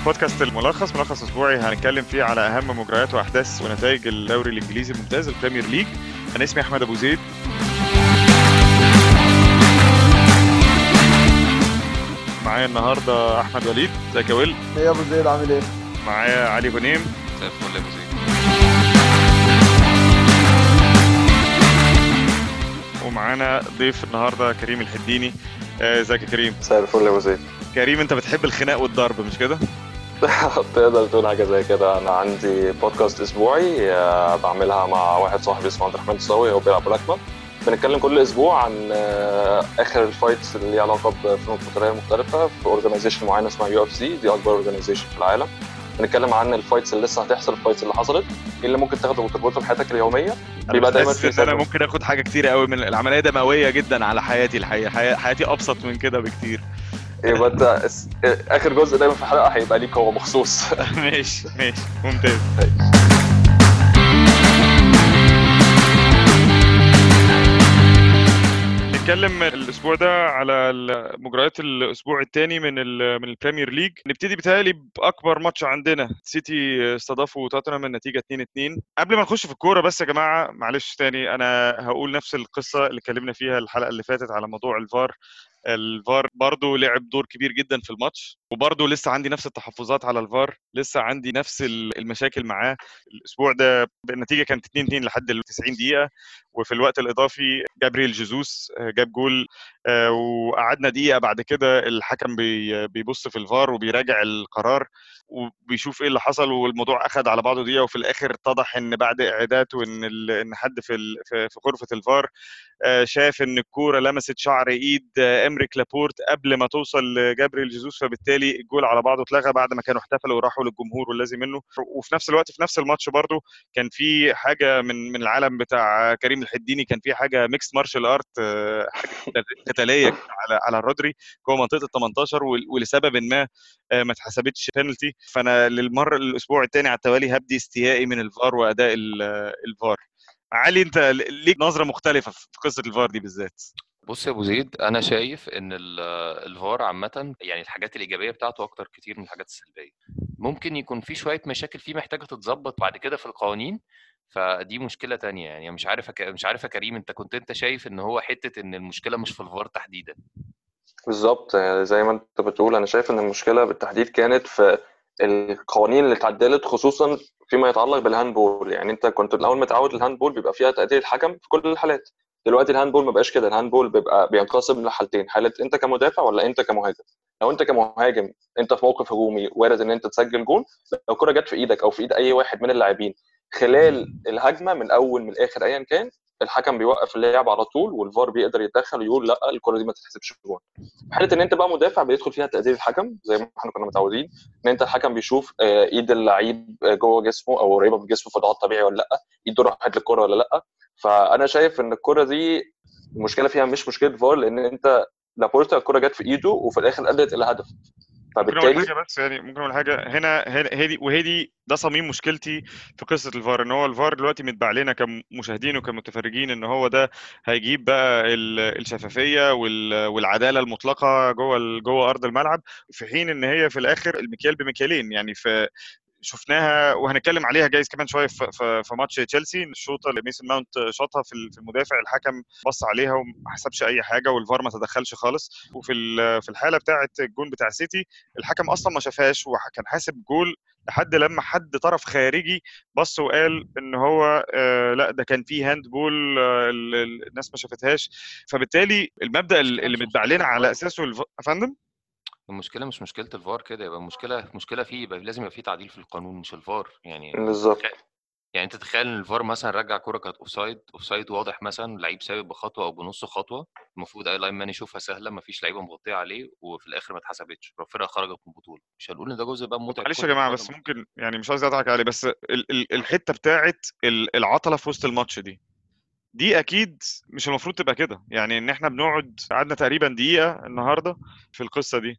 بودكاست الملخص ملخص اسبوعي هنتكلم فيه على اهم مجريات واحداث ونتائج الدوري الانجليزي الممتاز البريمير ليج انا اسمي احمد ابو زيد معايا النهارده احمد وليد ازيك يا ويل ايه يا ابو زيد عامل ايه معايا علي غنيم زي الفل يا ابو زيد ومعانا ضيف النهارده كريم الحديني آه، ازيك يا كريم مساء الفل يا ابو زيد كريم انت بتحب الخناق والضرب مش كده تقدر تقول حاجه زي كده انا عندي بودكاست اسبوعي آه، بعملها مع واحد صاحبي اسمه عبد الرحمن الصاوي هو بيلعب ملاكمه بنتكلم كل اسبوع عن آه، اخر الفايتس اللي ليها علاقه بفنون قتاليه مختلفه في اورجانيزيشن معينه اسمها يو اف سي دي اكبر اورجانيزيشن في العالم بنتكلم عن الفايتس اللي لسه هتحصل الفايتس اللي حصلت ايه اللي ممكن تاخده وتربطه في حياتك اليوميه انا بيبقى دايما بحس في ان انا سبب. ممكن اخد حاجه كتير قوي من العمليه دمويه جدا على حياتي الحقيقه حي- حياتي ابسط من كده بكتير يبقى انت اس- اخر جزء دايما في الحلقه هيبقى ليك هو مخصوص ماشي ماشي ممتاز نتكلم الاسبوع ده على ال- مجريات الاسبوع الثاني من ال من البريمير ليج نبتدي بتهيألي باكبر ماتش عندنا سيتي استضافوا توتنهام النتيجه 2-2 قبل ما نخش في الكوره بس يا جماعه معلش تاني انا هقول نفس القصه اللي اتكلمنا فيها الحلقه اللي فاتت على موضوع الفار الفار برضه لعب دور كبير جدا في الماتش وبرضه لسه عندي نفس التحفظات على الفار لسه عندي نفس ال- المشاكل معاه الاسبوع ده النتيجه كانت 2 2 لحد ال 90 دقيقه وفي الوقت الاضافي جابريل جيزوس آه، جاب جول آه، وقعدنا دقيقه بعد كده الحكم بي- بيبص في الفار وبيراجع القرار وبيشوف ايه اللي حصل والموضوع اخذ على بعضه دقيقه وفي الاخر اتضح ان بعد اعادات وان ال- ان حد في ال- في في غرفه الفار آه، شاف ان الكوره لمست شعر ايد آه، امريك لابورت قبل ما توصل لجابريل جيزوس فبالتالي الجول على بعضه اتلغى بعد ما كانوا احتفلوا وراحوا للجمهور واللازم منه وفي نفس الوقت في نفس الماتش برضه كان في حاجه من من العالم بتاع كريم الحديني كان في حاجه ميكس مارشال ارت آه، حاجه قتاليه كده على على رودري جوه منطقه ال 18 ول- ولسبب ما آه، ما اتحسبتش بينالتي فانا للمره الاسبوع الثاني على التوالي هبدي استيائي من الفار واداء ال- الفار علي انت ليك نظره مختلفه في قصه الفار دي بالذات بص يا ابو زيد انا شايف ان ال- الفار عامه يعني الحاجات الايجابيه بتاعته اكتر كتير من الحاجات السلبيه ممكن يكون في شويه مشاكل فيه محتاجه تتظبط بعد كده في القوانين فدي مشكله تانية يعني مش عارف أك... مش عارف يا كريم انت كنت انت شايف ان هو حته ان المشكله مش في الفار تحديدا بالظبط يعني زي ما انت بتقول انا شايف ان المشكله بالتحديد كانت في القوانين اللي اتعدلت خصوصا فيما يتعلق بالهاندبول يعني انت كنت الاول متعود الهاندبول بيبقى فيها تقدير الحكم في كل الحالات دلوقتي الهاندبول ما بقاش كده الهاندبول بيبقى بينقسم لحالتين حاله انت كمدافع ولا انت كمهاجم لو انت كمهاجم انت في موقف هجومي وارد ان انت تسجل جون لو الكره جت في ايدك او في ايد اي واحد من اللاعبين خلال الهجمه من اول من الاخر ايا كان الحكم بيوقف اللعب على طول والفار بيقدر يتدخل ويقول لا الكره دي ما تتحسبش جون في حاله ان انت بقى مدافع بيدخل فيها تقدير الحكم زي ما احنا كنا متعودين ان انت الحكم بيشوف آه، ايد اللعيب آه، جوه جسمه او قريبه من جسمه في ضغط طبيعي ولا لا ايده راحت للكره ولا لا فانا شايف ان الكره دي المشكله فيها مش مشكله فار لان انت لابورتا الكره جت في ايده وفي الاخر ادت الى هدف ممكن اقول فبالتالي حاجه بس يعني ممكن اقول حاجه هنا هنا هي وهي دي ده صميم مشكلتي في قصه الفار ان هو الفار دلوقتي متباع لنا كمشاهدين وكمتفرجين ان هو ده هيجيب بقى ال- الشفافيه وال- والعداله المطلقه جوه ال- جوه ارض الملعب في حين ان هي في الاخر المكيال بمكيالين يعني في شفناها وهنتكلم عليها جايز كمان شويه في, في, في ماتش تشيلسي الشوطه اللي ميسن ماونت شاطها في ال- في المدافع الحكم بص عليها وما حسبش اي حاجه والفار ما تدخلش خالص وفي ال- في الحاله بتاعه الجون بتاع سيتي الحكم اصلا ما شافهاش وكان حاسب جول لحد لما حد طرف خارجي بص وقال ان هو آه لا ده كان فيه هاند بول آه ال- ال- الناس ما شافتهاش فبالتالي المبدا اللي اللي متباع لنا على اساسه الف... يا فندم المشكله مش مشكله الفار كده يبقى المشكله مشكله فيه يبقى لازم يبقى فيه تعديل في القانون مش الفار يعني بالظبط يعني انت تخيل ان الفار مثلا رجع كرة كانت اوفسايد اوفسايد واضح مثلا لعيب سابق بخطوه او بنص خطوه المفروض اي لاين مان يشوفها سهله مفيش لعيبه مغطيه عليه وفي الاخر ما اتحسبتش الفرقه خرجت من البطوله مش هنقول ان ده جزء بقى متعب معلش يا كرة جماعه القدم. بس ممكن يعني مش قصدي اضحك عليه بس ال- ال- الحته بتاعت ال- العطله في وسط الماتش دي دي اكيد مش المفروض تبقى كده يعني ان احنا بنقعد قعدنا تقريبا دقيقه النهارده في القصه دي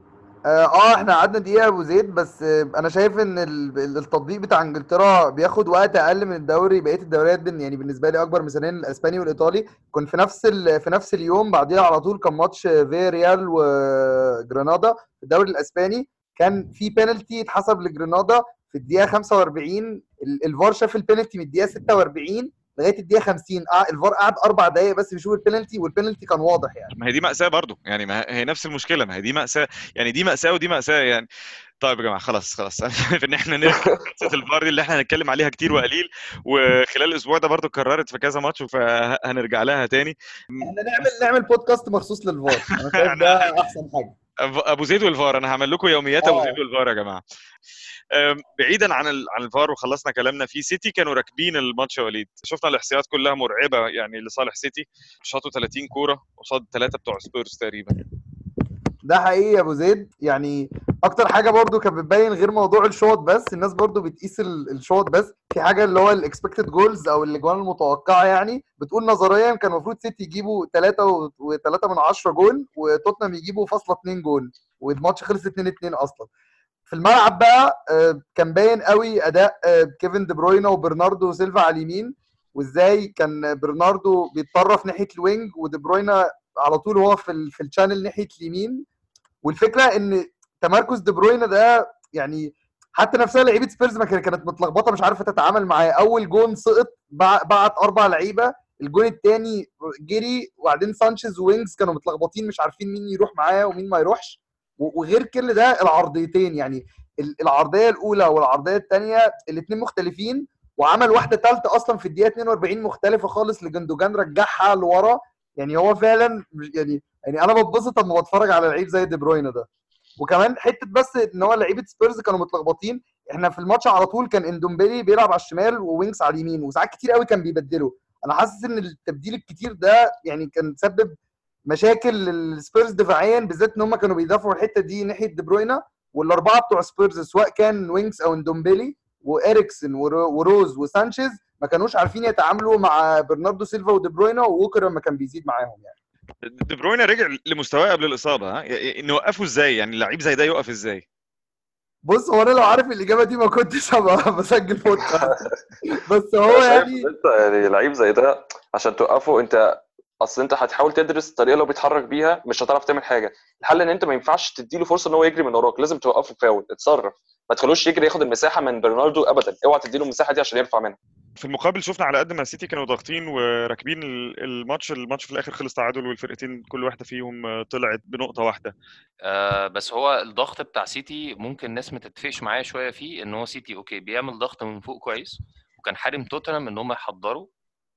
اه آه، احنا قعدنا دقيقة يا ابو زيد بس آه، انا شايف ان ال- ال- التطبيق بتاع انجلترا بياخد وقت اقل من الدوري بقية الدوريات بن- يعني بالنسبة لي اكبر مثالين الاسباني والايطالي كنت في نفس ال... في نفس اليوم بعديها على طول كان ماتش في ريال وجرانادا في الدوري الاسباني كان في بينالتي اتحسب لجرينادا في الدقيقه 45 ال- الفار شاف البينالتي من الدقيقه 46 لغايه الدقيقه 50 قع- الفار قعد اربع دقائق بس بيشوف البينالتي والبينالتي كان واضح يعني ما هي دي مأساة برضو يعني ما هي نفس المشكلة ما هي دي مأساة يعني دي مأساة ودي مأساة يعني طيب يا جماعة خلاص خلاص انا شايف ان احنا نرجع قصة الفار دي اللي احنا هنتكلم عليها كتير وقليل وخلال الاسبوع ده برضو اتكررت في كذا ماتش فهنرجع لها تاني احنا نعمل نعمل بودكاست مخصوص للفار انا شايف ده احسن حاجه أب- ابو زيد والفار انا هعمل لكم يوميات ابو آه. زيد والفار يا جماعه أم، بعيدا عن ال- عن الفار وخلصنا كلامنا في سيتي كانوا راكبين الماتش يا وليد شفنا الاحصائيات كلها مرعبه يعني لصالح سيتي شاطوا 30 كوره قصاد ثلاثه بتوع سبيرز تقريبا ده حقيقي يا ابو زيد يعني اكتر حاجه برضو كانت بتبين غير موضوع الشوط بس الناس برضو بتقيس ال- الشوط بس في حاجه اللي هو الاكسبكتد جولز او الاجوان المتوقعه يعني بتقول نظريا كان المفروض سيتي يجيبوا 3 و3 من 10 جول وتوتنهام يجيبوا فاصله 2 جول والماتش خلص 2 2 اصلا في الملعب بقى آه، كان باين قوي اداء آه، كيفن دي بروينا وبرناردو سيلفا على اليمين وازاي كان برناردو بيتطرف ناحيه الوينج ودي بروينا على طول هو في ال- في الشانل ناحيه اليمين والفكره ان تمركز دي بروينا ده يعني حتى نفسها لعيبه سبيرز ما كان- كانت متلخبطه مش عارفه تتعامل معاه اول جون سقط بع- بعت اربع لعيبه الجون الثاني جري وبعدين سانشيز وينجز كانوا متلخبطين مش عارفين مين يروح معاه ومين ما يروحش و- وغير كل ده العرضيتين يعني ال- العرضيه الاولى والعرضيه الثانيه الاثنين مختلفين وعمل واحده ثالثه اصلا في الدقيقه 42 مختلفه خالص لجندوجان رجعها لورا يعني هو فعلا مش- يعني يعني انا بتبسط لما بتفرج على لعيب زي دي بروينا ده وكمان حته بس ان هو لعيبه سبيرز كانوا متلخبطين احنا في الماتش على طول كان اندومبيلي بيلعب على الشمال ووينكس على اليمين وساعات كتير قوي كان بيبدله انا حاسس ان التبديل الكتير ده يعني كان سبب مشاكل للسبيرز دفاعيا بالذات ان هم كانوا بيدافعوا الحته دي ناحيه دي بروينا والاربعه بتوع سبيرز سواء كان وينكس او اندومبيلي واريكسن ورو- وروز وسانشيز ما كانوش عارفين يتعاملوا مع برناردو سيلفا ودي بروينا ووكر لما كان بيزيد معاهم يعني دي بروينا رجع لمستواه قبل الاصابه ها ي- ي- نوقفه ازاي يعني لعيب زي ده يقف ازاي بص هو انا لو عارف الاجابه دي ما كنتش هبقى بسجل بودكاست بس هو أنا شايف يعني إن انت يعني لعيب زي ده عشان توقفه انت اصل انت هتحاول تدرس الطريقه اللي هو بيتحرك بيها مش هتعرف تعمل حاجه الحل ان انت ما ينفعش تديله فرصه ان هو يجري من وراك لازم توقفه فاول اتصرف ما تخلوش يجري ياخد المساحه من برناردو ابدا اوعى تديله المساحه دي عشان يرفع منها في المقابل شفنا على قد ما السيتي كانوا ضاغطين وراكبين ال- الماتش الماتش في الاخر خلص تعادل والفرقتين كل واحده فيهم آه، طلعت بنقطه واحده آه بس هو الضغط بتاع سيتي ممكن الناس ما تتفقش معايا شويه فيه ان هو سيتي اوكي بيعمل ضغط من فوق كويس وكان حارم توتنهام ان هم يحضروا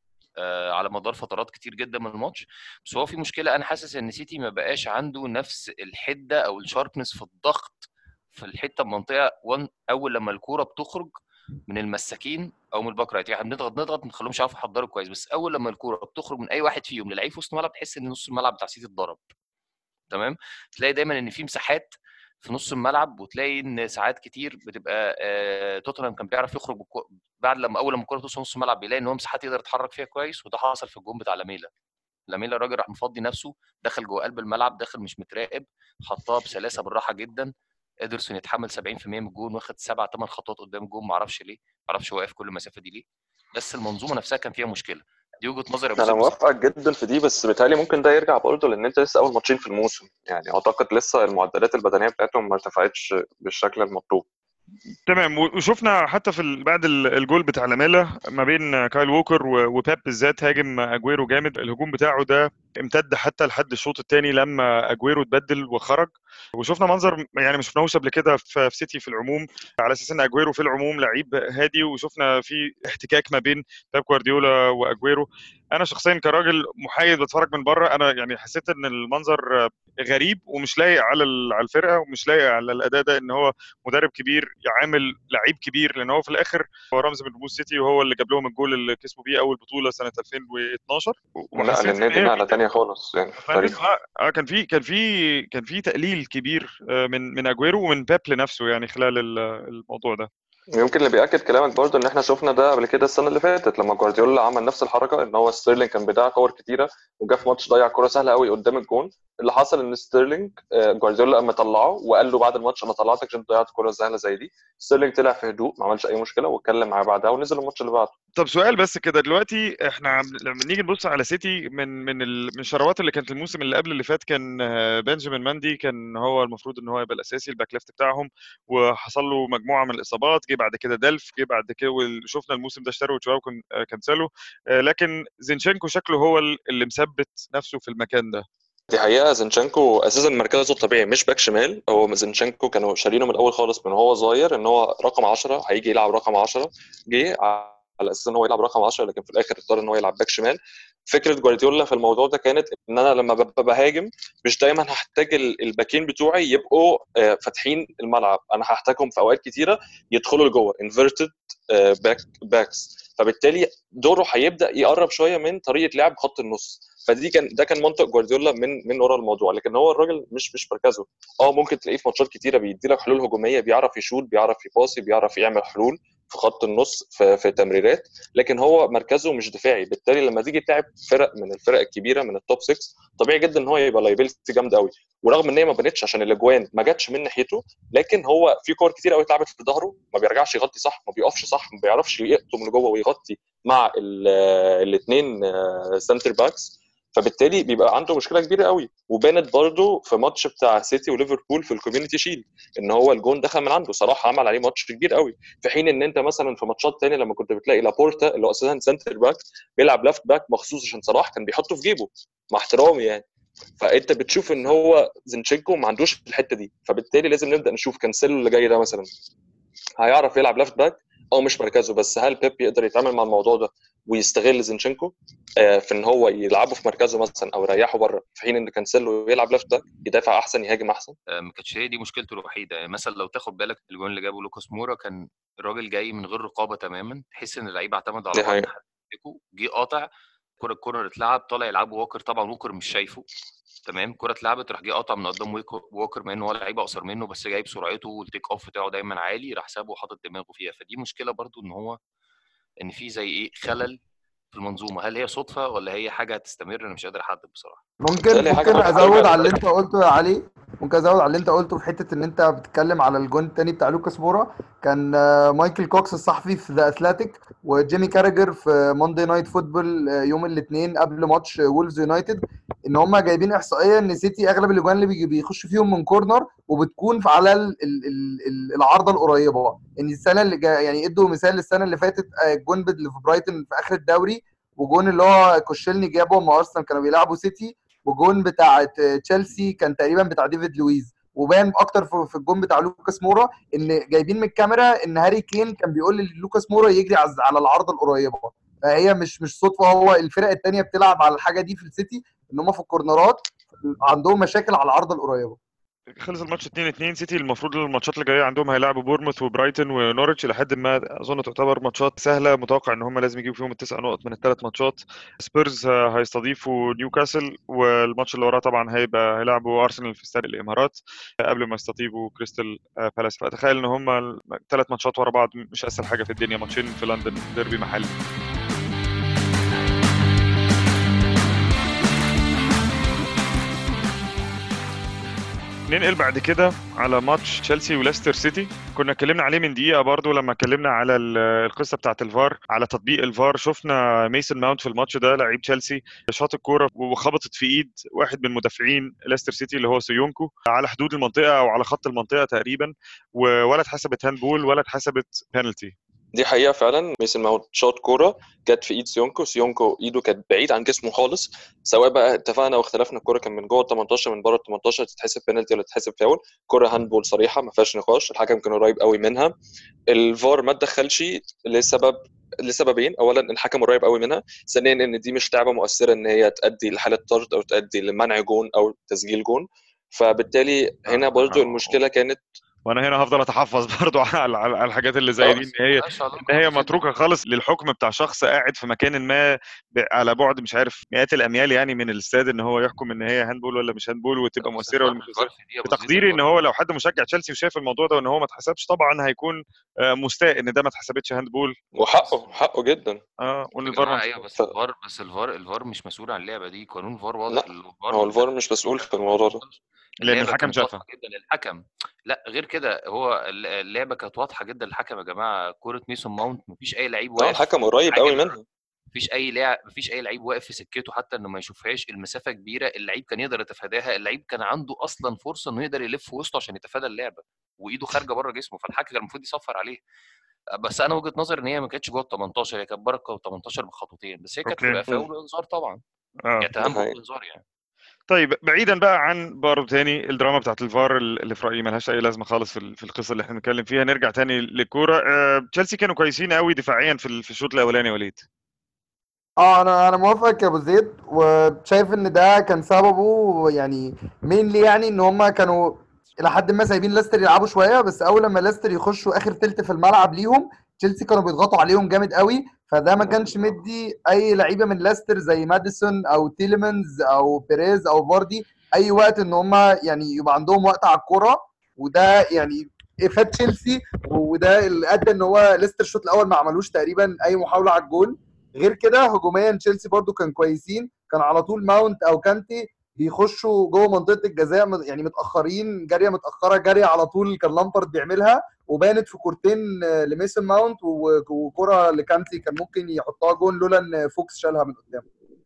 آه على مدار فترات كتير جدا من الماتش بس هو في مشكله انا حاسس ان سيتي ما بقاش عنده نفس الحده او الشاربنس في الضغط في الحته المنطقه وان اول لما الكوره بتخرج من المساكين او من الباك رايت يعني بنضغط نضغط ما نخليهمش يعرفوا يحضروا كويس بس اول لما الكوره بتخرج من اي واحد فيهم للعيب في وسط الملعب تحس ان نص الملعب بتاع سيتي اتضرب تمام تلاقي دايما ان في مساحات في نص الملعب وتلاقي ان ساعات كتير بتبقى آه، توتنهام كان بيعرف يخرج بالكو- بعد لما اول لما الكوره توصل نص الملعب بيلاقي ان هو مساحات يقدر يتحرك فيها كويس وده حصل في الجون بتاع لاميلا لاميلا الراجل راح مفضي نفسه دخل جوه قلب الملعب داخل مش متراقب حطها بسلاسه بالراحه جدا ادرسون يتحمل 70% من الجون واخد سبع ثمان خطوات قدام الجون معرفش ليه معرفش هو واقف كل المسافه دي ليه بس المنظومه نفسها كان فيها مشكله دي وجهه نظري يا أبو انا سيف بصراحة. موافقك جدا في دي بس بيتهيألي ممكن ده يرجع برضه لان انت لسه اول ماتشين في الموسم يعني اعتقد لسه المعدلات البدنيه بتاعتهم ما ارتفعتش بالشكل المطلوب تمام و- وشفنا حتى في ال- بعد ال- الجول بتاع لاميلا ما بين كايل ووكر و- وبيب بالذات هاجم اجويرو جامد الهجوم بتاعه ده امتد حتى لحد الشوط الثاني لما اجويرو اتبدل وخرج وشفنا منظر يعني ما شفناهوش قبل كده في في سيتي في العموم على اساس ان اجويرو في العموم لعيب هادي وشفنا في احتكاك ما بين بيب جوارديولا واجويرو انا شخصيا كراجل محايد بتفرج من بره انا يعني حسيت ان المنظر غريب ومش لايق على ال- على الفرقه ومش لايق على الاداء ده ان هو مدرب كبير يعامل لعيب كبير لان هو في الاخر هو رمز من رموز سيتي وهو اللي جاب لهم الجول اللي كسبوا بيه اول بطوله سنه 2012 لا وحسيت إن للنادي هي نقله في- تانية خالص يعني في فاهم؟ التاريخ اه آه، كان في كان في كان في تقليل كبير آه، من من اجويرو ومن بيب لنفسه يعني خلال ال- الموضوع ده يمكن اللي بياكد كلامك برضه ان احنا شفنا ده قبل كده السنه اللي فاتت لما جوارديولا عمل نفس الحركه ان هو ستيرلينج كان بيضيع كور كتيره وجا في ماتش ضيع كوره سهله قوي قدام الجون اللي حصل ان ستيرلينج آه، جوارديولا قام طلعه وقال له بعد الماتش انا طلعتك عشان ضيعت كوره سهله زي دي ستيرلينج طلع في هدوء ما عملش اي مشكله واتكلم معاه بعدها ونزل الماتش اللي بعده طب سؤال بس كده دلوقتي احنا عم- لما نيجي نبص على سيتي من من ال... من الشروات اللي كانت الموسم اللي قبل اللي فات كان آه، بنجامين ماندي كان هو المفروض ان هو يبقى الاساسي الباك ليفت بتاعهم وحصل له مجموعه من الاصابات جه بعد كده دلف جه بعد كده وشفنا الموسم ده اشتروا جواو كان- آه، كانسيلو آه، لكن زينشينكو شكله هو ال- اللي مثبت نفسه في المكان ده دي حقيقة زينشенكو أساسا مركزه الطبيعي مش باك شمال هو زينشенكو كانوا شارينه من الأول خالص من هو صغير إن هو رقم 10 هيجي يلعب رقم 10 جه على أساس إن هو يلعب رقم 10 لكن في الآخر اضطر إن هو يلعب باك شمال فكرة جوارديولا في الموضوع ده كانت إن أنا لما ببقى بهاجم مش دايما هحتاج ال- الباكين بتوعي يبقوا آه، فاتحين الملعب أنا هحتاجهم في أوقات كتيرة يدخلوا لجوه انفيرتد باك باكس فبالتالي دوره هيبدا يقرب شويه من طريقه لعب خط النص فدي كان ده كان منطق جوارديولا من من ورا الموضوع لكن هو الراجل مش مش مركزه اه ممكن تلاقيه في ماتشات كتيره بيدي لك حلول هجوميه بيعرف يشوط بيعرف يباصي بيعرف يعمل حلول في خط النص في, في تمريرات لكن هو مركزه مش دفاعي بالتالي لما تيجي تلعب فرق من الفرق الكبيره من التوب 6 طبيعي جدا ان هو يبقى لايبيلتي جامده قوي ورغم ان هي ما بنتش عشان الاجوان ما جاتش من ناحيته لكن هو في كور كتير قوي اتلعبت في ظهره ما بيرجعش يغطي صح ما بيقفش صح ما بيعرفش يقطم لجوه ويغطي مع الاثنين سنتر باكس فبالتالي بيبقى عنده مشكله كبيره قوي وبانت برضه في ماتش بتاع سيتي وليفربول في الكوميونتي شيلد ان هو الجون دخل من عنده صراحه عمل عليه ماتش كبير قوي في حين ان انت مثلا في ماتشات تانية لما كنت بتلاقي لابورتا اللي هو اساسا سنتر باك بيلعب ليفت باك مخصوص عشان صلاح كان بيحطه في جيبه مع احترامي يعني فانت بتشوف ان هو زينشينكو ما عندوش الحته دي فبالتالي لازم نبدا نشوف كانسيلو اللي جاي ده مثلا هيعرف يلعب ليفت باك او مش مركزه بس هل بيب يقدر يتعامل مع الموضوع ده ويستغل زينشينكو آه، في ان هو يلعبه في مركزه مثلا او يريحه بره في حين ان كانسيلو يلعب ليفت باك يدافع احسن يهاجم احسن آه، ما كانتش هي دي مشكلته الوحيده يعني مثلا لو تاخد بالك الجون اللي جابه لوكاس مورا كان الراجل جاي من غير رقابه تماما تحس ان اللعيبه اعتمدوا دي على بعض حقيقة. حد يمسكه، جه قاطع كره الكورنر اتلعب طالع يلعبه ووكر طبعا ووكر مش شايفه تمام كره اتلعبت راح جه قاطع من قدام ويكو- ووكر مع ان هو لعيب اقصر منه بس جايب سرعته والتيك اوف بتاعه دايما عالي راح سابه وحاطط دماغه فيها فدي مشكله برضو ان هو ان في زي ايه خلل في المنظومه هل هي صدفه ولا هي حاجه هتستمر انا مش قادر احدد بصراحه ممكن ده ليه حاجة ممكن ممكن ازود ترجع على اللي للفرق. انت قلته يا علي ممكن ازود على اللي انت قلته في حته ان انت بتتكلم على الجون التاني بتاع لوكاس مورا كان آه، مايكل كوكس الصحفي في ذا اثليتيك وجيمي كاراجر في موندي نايت فوتبول يوم الاثنين قبل ماتش وولفز يونايتد ان هم جايبين احصائيه ان سيتي اغلب الاجوان اللي بيجي- بيخش فيهم من كورنر وبتكون في على ال- ال- ال- ال- العارضه القريبه ان السنه اللي جايه يعني ادوا مثال السنه اللي فاتت آه، الجون اللي في برايتون في اخر الدوري وجون اللي هو كوشيلني جابه لما ارسنال كانوا بيلعبوا سيتي وجون بتاع تشيلسي كان تقريبا بتاع ديفيد لويز وبان اكتر في في الجون بتاع لوكاس مورا ان جايبين من الكاميرا ان هاري كين كان بيقول للوكاس مورا يجري على على العارضه القريبه فهي مش مش صدفه هو الفرق التانيه بتلعب على الحاجه دي في السيتي ان هم في الكورنرات عندهم مشاكل على العارضه القريبه خلص الماتش 2 2 سيتي المفروض الماتشات اللي جايه عندهم هيلعبوا بورموث وبرايتون ونورتش لحد ما اظن تعتبر ماتشات سهله متوقع ان هم لازم يجيبوا فيهم التسع نقط من الثلاث ماتشات سبيرز آه، هيستضيفوا نيوكاسل والماتش اللي وراه طبعا هيبقى هيلعبوا ارسنال في استاد الامارات آه، قبل ما يستضيفوا كريستال آه، بالاس فتخيل ان هم ثلاث ماتشات ورا بعض مش اسهل حاجه في الدنيا ماتشين في لندن ديربي محلي ننقل بعد كده على ماتش تشيلسي وليستر سيتي كنا اتكلمنا عليه من دقيقه برضو لما اتكلمنا على ال- القصه بتاعه الفار على تطبيق الفار شفنا ميسون ماونت في الماتش ده لعيب تشيلسي شاط الكوره وخبطت في ايد واحد من مدافعين ليستر سيتي اللي هو سيونكو على حدود المنطقه او على خط المنطقه تقريبا و- ولا اتحسبت هاندبول ولا اتحسبت بينالتي دي حقيقه فعلا ميسن ماونت شاط كوره جت في ايد سيونكو سيونكو ايده كانت بعيد عن جسمه خالص سواء بقى اتفقنا واختلفنا الكوره كان من جوه ال 18 من بره ال 18 تتحسب بينالتي ولا تتحسب فاول كوره هاندبول صريحه ما فيهاش نقاش الحكم كان قريب قوي منها الفار ما اتدخلش لسبب لسببين اولا الحكم قريب قوي منها ثانيا ان دي مش لعبه مؤثره ان هي تؤدي لحاله طرد او تؤدي لمنع جون او تسجيل جون فبالتالي هنا برضو المشكله كانت وانا هنا هفضل اتحفظ برضو على على على الحاجات اللي زي دي ان هي ملهاش علاقة ان هي بالفكرة. متروكه خالص للحكم بتاع شخص قاعد في مكان ما ب- على بعد مش عارف مئات الاميال يعني من الاستاد ان هو يحكم ان هي هاندبول ولا مش هاندبول وتبقى بس مؤثره ولا الفار- مش مؤثره الفار في دي يا أبو زيد، بتقديري ان الفار- هو لو حد مشجع تشيلسي وشايف الموضوع ده وان هو ما اتحسبش طبعا هيكون آه، مستاء ان ده ما اتحسبتش هاندبول وحقه حقه جدا اه وان يا الفار جماعة ما- ايوه بس ف- الفار بس الفار الفار مش مسؤول عن اللعبه دي قانون الفار واضح لا، الفار هو الفار مش مسؤول في الموضوع ده لان اللعبة الحكم كانت شافها واضحة جدا للحكم لا غير كده كده هو الل- اللعبه كانت واضحه جدا للحكم يا جماعه كوره ميسون ماونت مفيش اي لعيب اه واقف الحكم قريب حاجة قوي كده. منها مفيش اي لاعب مفيش اي لعيب واقف في سكته حتى انه ما يشوفهاش المسافه كبيره اللعيب كان يقدر يتفاداها اللعيب كان عنده اصلا فرصه انه يقدر يلف وسطه عشان يتفادى اللعبه وايده خارجه بره جسمه فالحكم كان المفروض يصفر عليه بس انا وجهه نظري ان هي ما كانتش جوه ال 18 هي كانت بره ال 18 بخطوتين بس هي كانت أوكي. تبقى فاول وانذار طبعا اه كانت اهم حقيقي. انذار يعني طيب بعيدا بقى عن برضه تاني الدراما بتاعت الفار اللي في رايي ملهاش اي لازمه خالص في ال- في القصه اللي احنا بنتكلم فيها نرجع تاني للكوره آه، تشيلسي كانوا كويسين قوي دفاعيا في ال- في الشوط الاولاني يا وليد اه انا انا موافق يا ابو زيد وشايف ان ده كان سببه يعني مينلي يعني ان هم كانوا الى حد ما سايبين ليستر يلعبوا شويه بس اول لما ليستر يخشوا اخر تلت في الملعب ليهم تشيلسي كانوا بيضغطوا عليهم جامد قوي فده ما كانش مدي اي لعيبه من ليستر زي ماديسون او تيليمنز او بيريز او فاردي اي وقت ان هم يعني يبقى عندهم وقت على الكوره وده يعني فات تشيلسي وده اللي ادى ان هو ليستر الشوط الاول ما عملوش تقريبا اي محاوله على الجول غير كده هجوميا تشيلسي برضو كان كويسين كان على طول ماونت او كانتي بيخشوا جوه منطقه الجزاء مت- يعني متاخرين جاريه متاخره جاريه على طول كان لامبرد بيعملها وبانت في كورتين آه، لميسون ماونت و- وكره لكانتي كان ممكن يحطها جون لولا ان فوكس شالها من قدام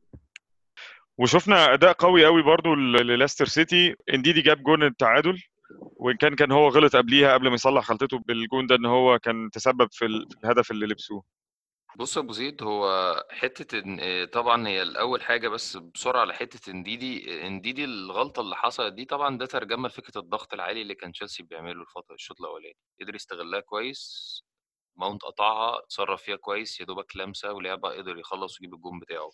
وشفنا اداء قوي قوي برضو ل- لليستر سيتي انديدي جاب جون التعادل وان كان كان هو غلط قبليها قبل ما يصلح غلطته بالجون ده ان هو كان تسبب في ال- في الهدف اللي لبسوه بص يا ابو زيد هو حته إن آه، طبعا هي الاول حاجه بس بسرعه على حته انديدي انديدي الغلطه اللي حصلت دي طبعا ده ترجمه لفكره الضغط العالي اللي كان تشيلسي بيعمله الفتره الشوط الاولاني قدر يستغلها كويس ماونت قطعها اتصرف فيها كويس يا دوبك لمسه ولعبه قدر يخلص ويجيب الجون بتاعه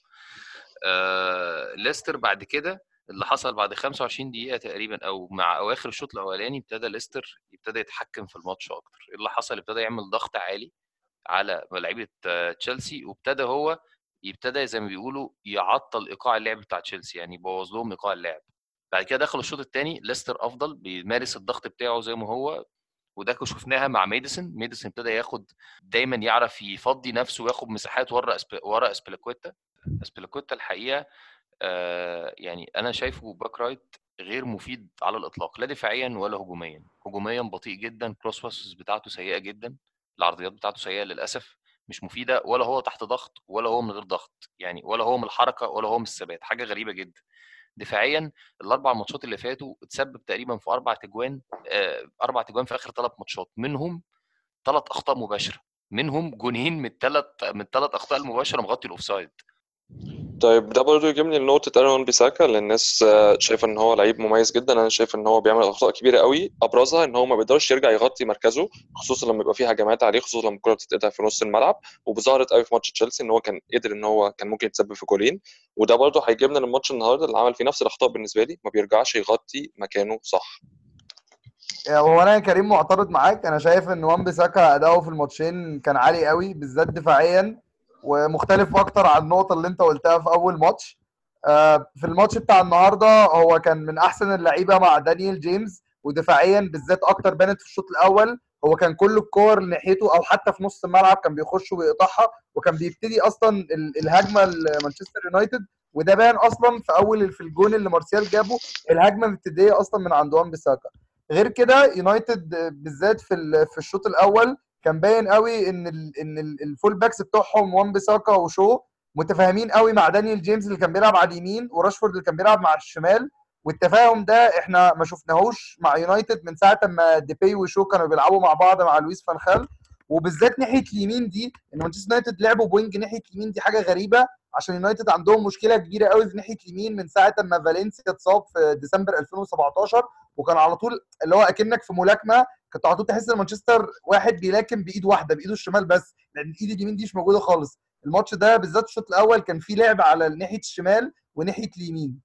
آه ليستر بعد كده اللي حصل بعد 25 دقيقة تقريبا أو مع أواخر الشوط الأولاني ابتدى ليستر يبتدى يتحكم في الماتش أكتر، إيه اللي حصل؟ ابتدى يعمل ضغط عالي على لعيبه آه، تشيلسي وابتدى هو يبتدى زي ما بيقولوا يعطل ايقاع اللعب بتاع تشيلسي يعني يبوظ لهم ايقاع اللعب بعد كده دخلوا الشوط الثاني ليستر افضل بيمارس الضغط بتاعه زي ما هو وده كنا شفناها مع ميديسون ميديسون ابتدى ياخد دايما يعرف يفضي نفسه وياخد مساحات ورا أسب... ورا اسبيلاكويتا اسبيلاكويتا الحقيقه آه يعني انا شايفه باك رايت غير مفيد على الاطلاق لا دفاعيا ولا هجوميا هجوميا بطيء جدا كروس باسز بتاعته سيئه جدا العرضيات بتاعته سيئه للاسف مش مفيده ولا هو تحت ضغط ولا هو من غير ضغط يعني ولا هو من الحركه ولا هو من الثبات حاجه غريبه جدا دفاعيا الاربع ماتشات اللي فاتوا اتسبب تقريبا في اربع تجوان آه، اربع تجوان في اخر ثلاث ماتشات منهم ثلاث اخطاء مباشره منهم جونين من الثلاث من الثلاث اخطاء المباشره مغطي الاوفسايد طيب ده برضه يجيبني لنقطة أيرون بيساكا اللي الناس آه، شايفة إن هو لعيب مميز جدا أنا شايف إن هو بيعمل أخطاء كبيرة قوي أبرزها إن هو ما بيقدرش يرجع يغطي مركزه خصوصا لما يبقى فيه هجمات عليه خصوصا لما الكرة بتتقطع في نص الملعب وظهرت قوي في ماتش تشيلسي إن هو كان قدر إن هو كان ممكن يتسبب في جولين وده برضه هيجيبنا للماتش النهارده اللي عمل فيه نفس الأخطاء بالنسبة لي ما بيرجعش يغطي مكانه صح هو انا يا كريم معترض معاك انا شايف ان وان بيساكا اداؤه في الماتشين كان عالي قوي بالذات دفاعيا ومختلف اكتر عن النقطه اللي انت قلتها في اول ماتش آه، في الماتش بتاع النهارده هو كان من احسن اللعيبه مع دانيال جيمس ودفاعيا بالذات اكتر بانت في الشوط الاول هو كان كل الكور ناحيته او حتى في نص الملعب كان بيخش ويقطعها وكان بيبتدي اصلا ال- الهجمه لمانشستر يونايتد وده بان اصلا في اول في الجون اللي مارسيال جابه الهجمه مبتدئه اصلا من عند وان بيساكا غير كده يونايتد بالذات في ال- في الشوط الاول كان باين قوي ان ال ان ال- الفول باكس بتوعهم وان بيساكا وشو متفاهمين قوي مع دانيال جيمس اللي كان بيلعب على اليمين وراشفورد اللي كان بيلعب مع الشمال والتفاهم ده احنا ما شفناهوش مع يونايتد من ساعه ما ديبي وشو كانوا بيلعبوا مع بعض مع لويس فان خال وبالذات ناحيه اليمين دي ان مانشستر يونايتد لعبوا بوينج ناحيه اليمين دي حاجه غريبه عشان يونايتد عندهم مشكله كبيره قوي في ناحيه اليمين من ساعه ما فالنسيا اتصاب في ديسمبر 2017 وكان على طول اللي هو اكنك في ملاكمه كنت على طول تحس ان مانشستر واحد بيلاكم بايد واحده بايده الشمال بس لان الايد اليمين دي مش موجوده خالص الماتش ده بالذات الشوط الاول كان فيه لعب على ناحيه الشمال وناحيه اليمين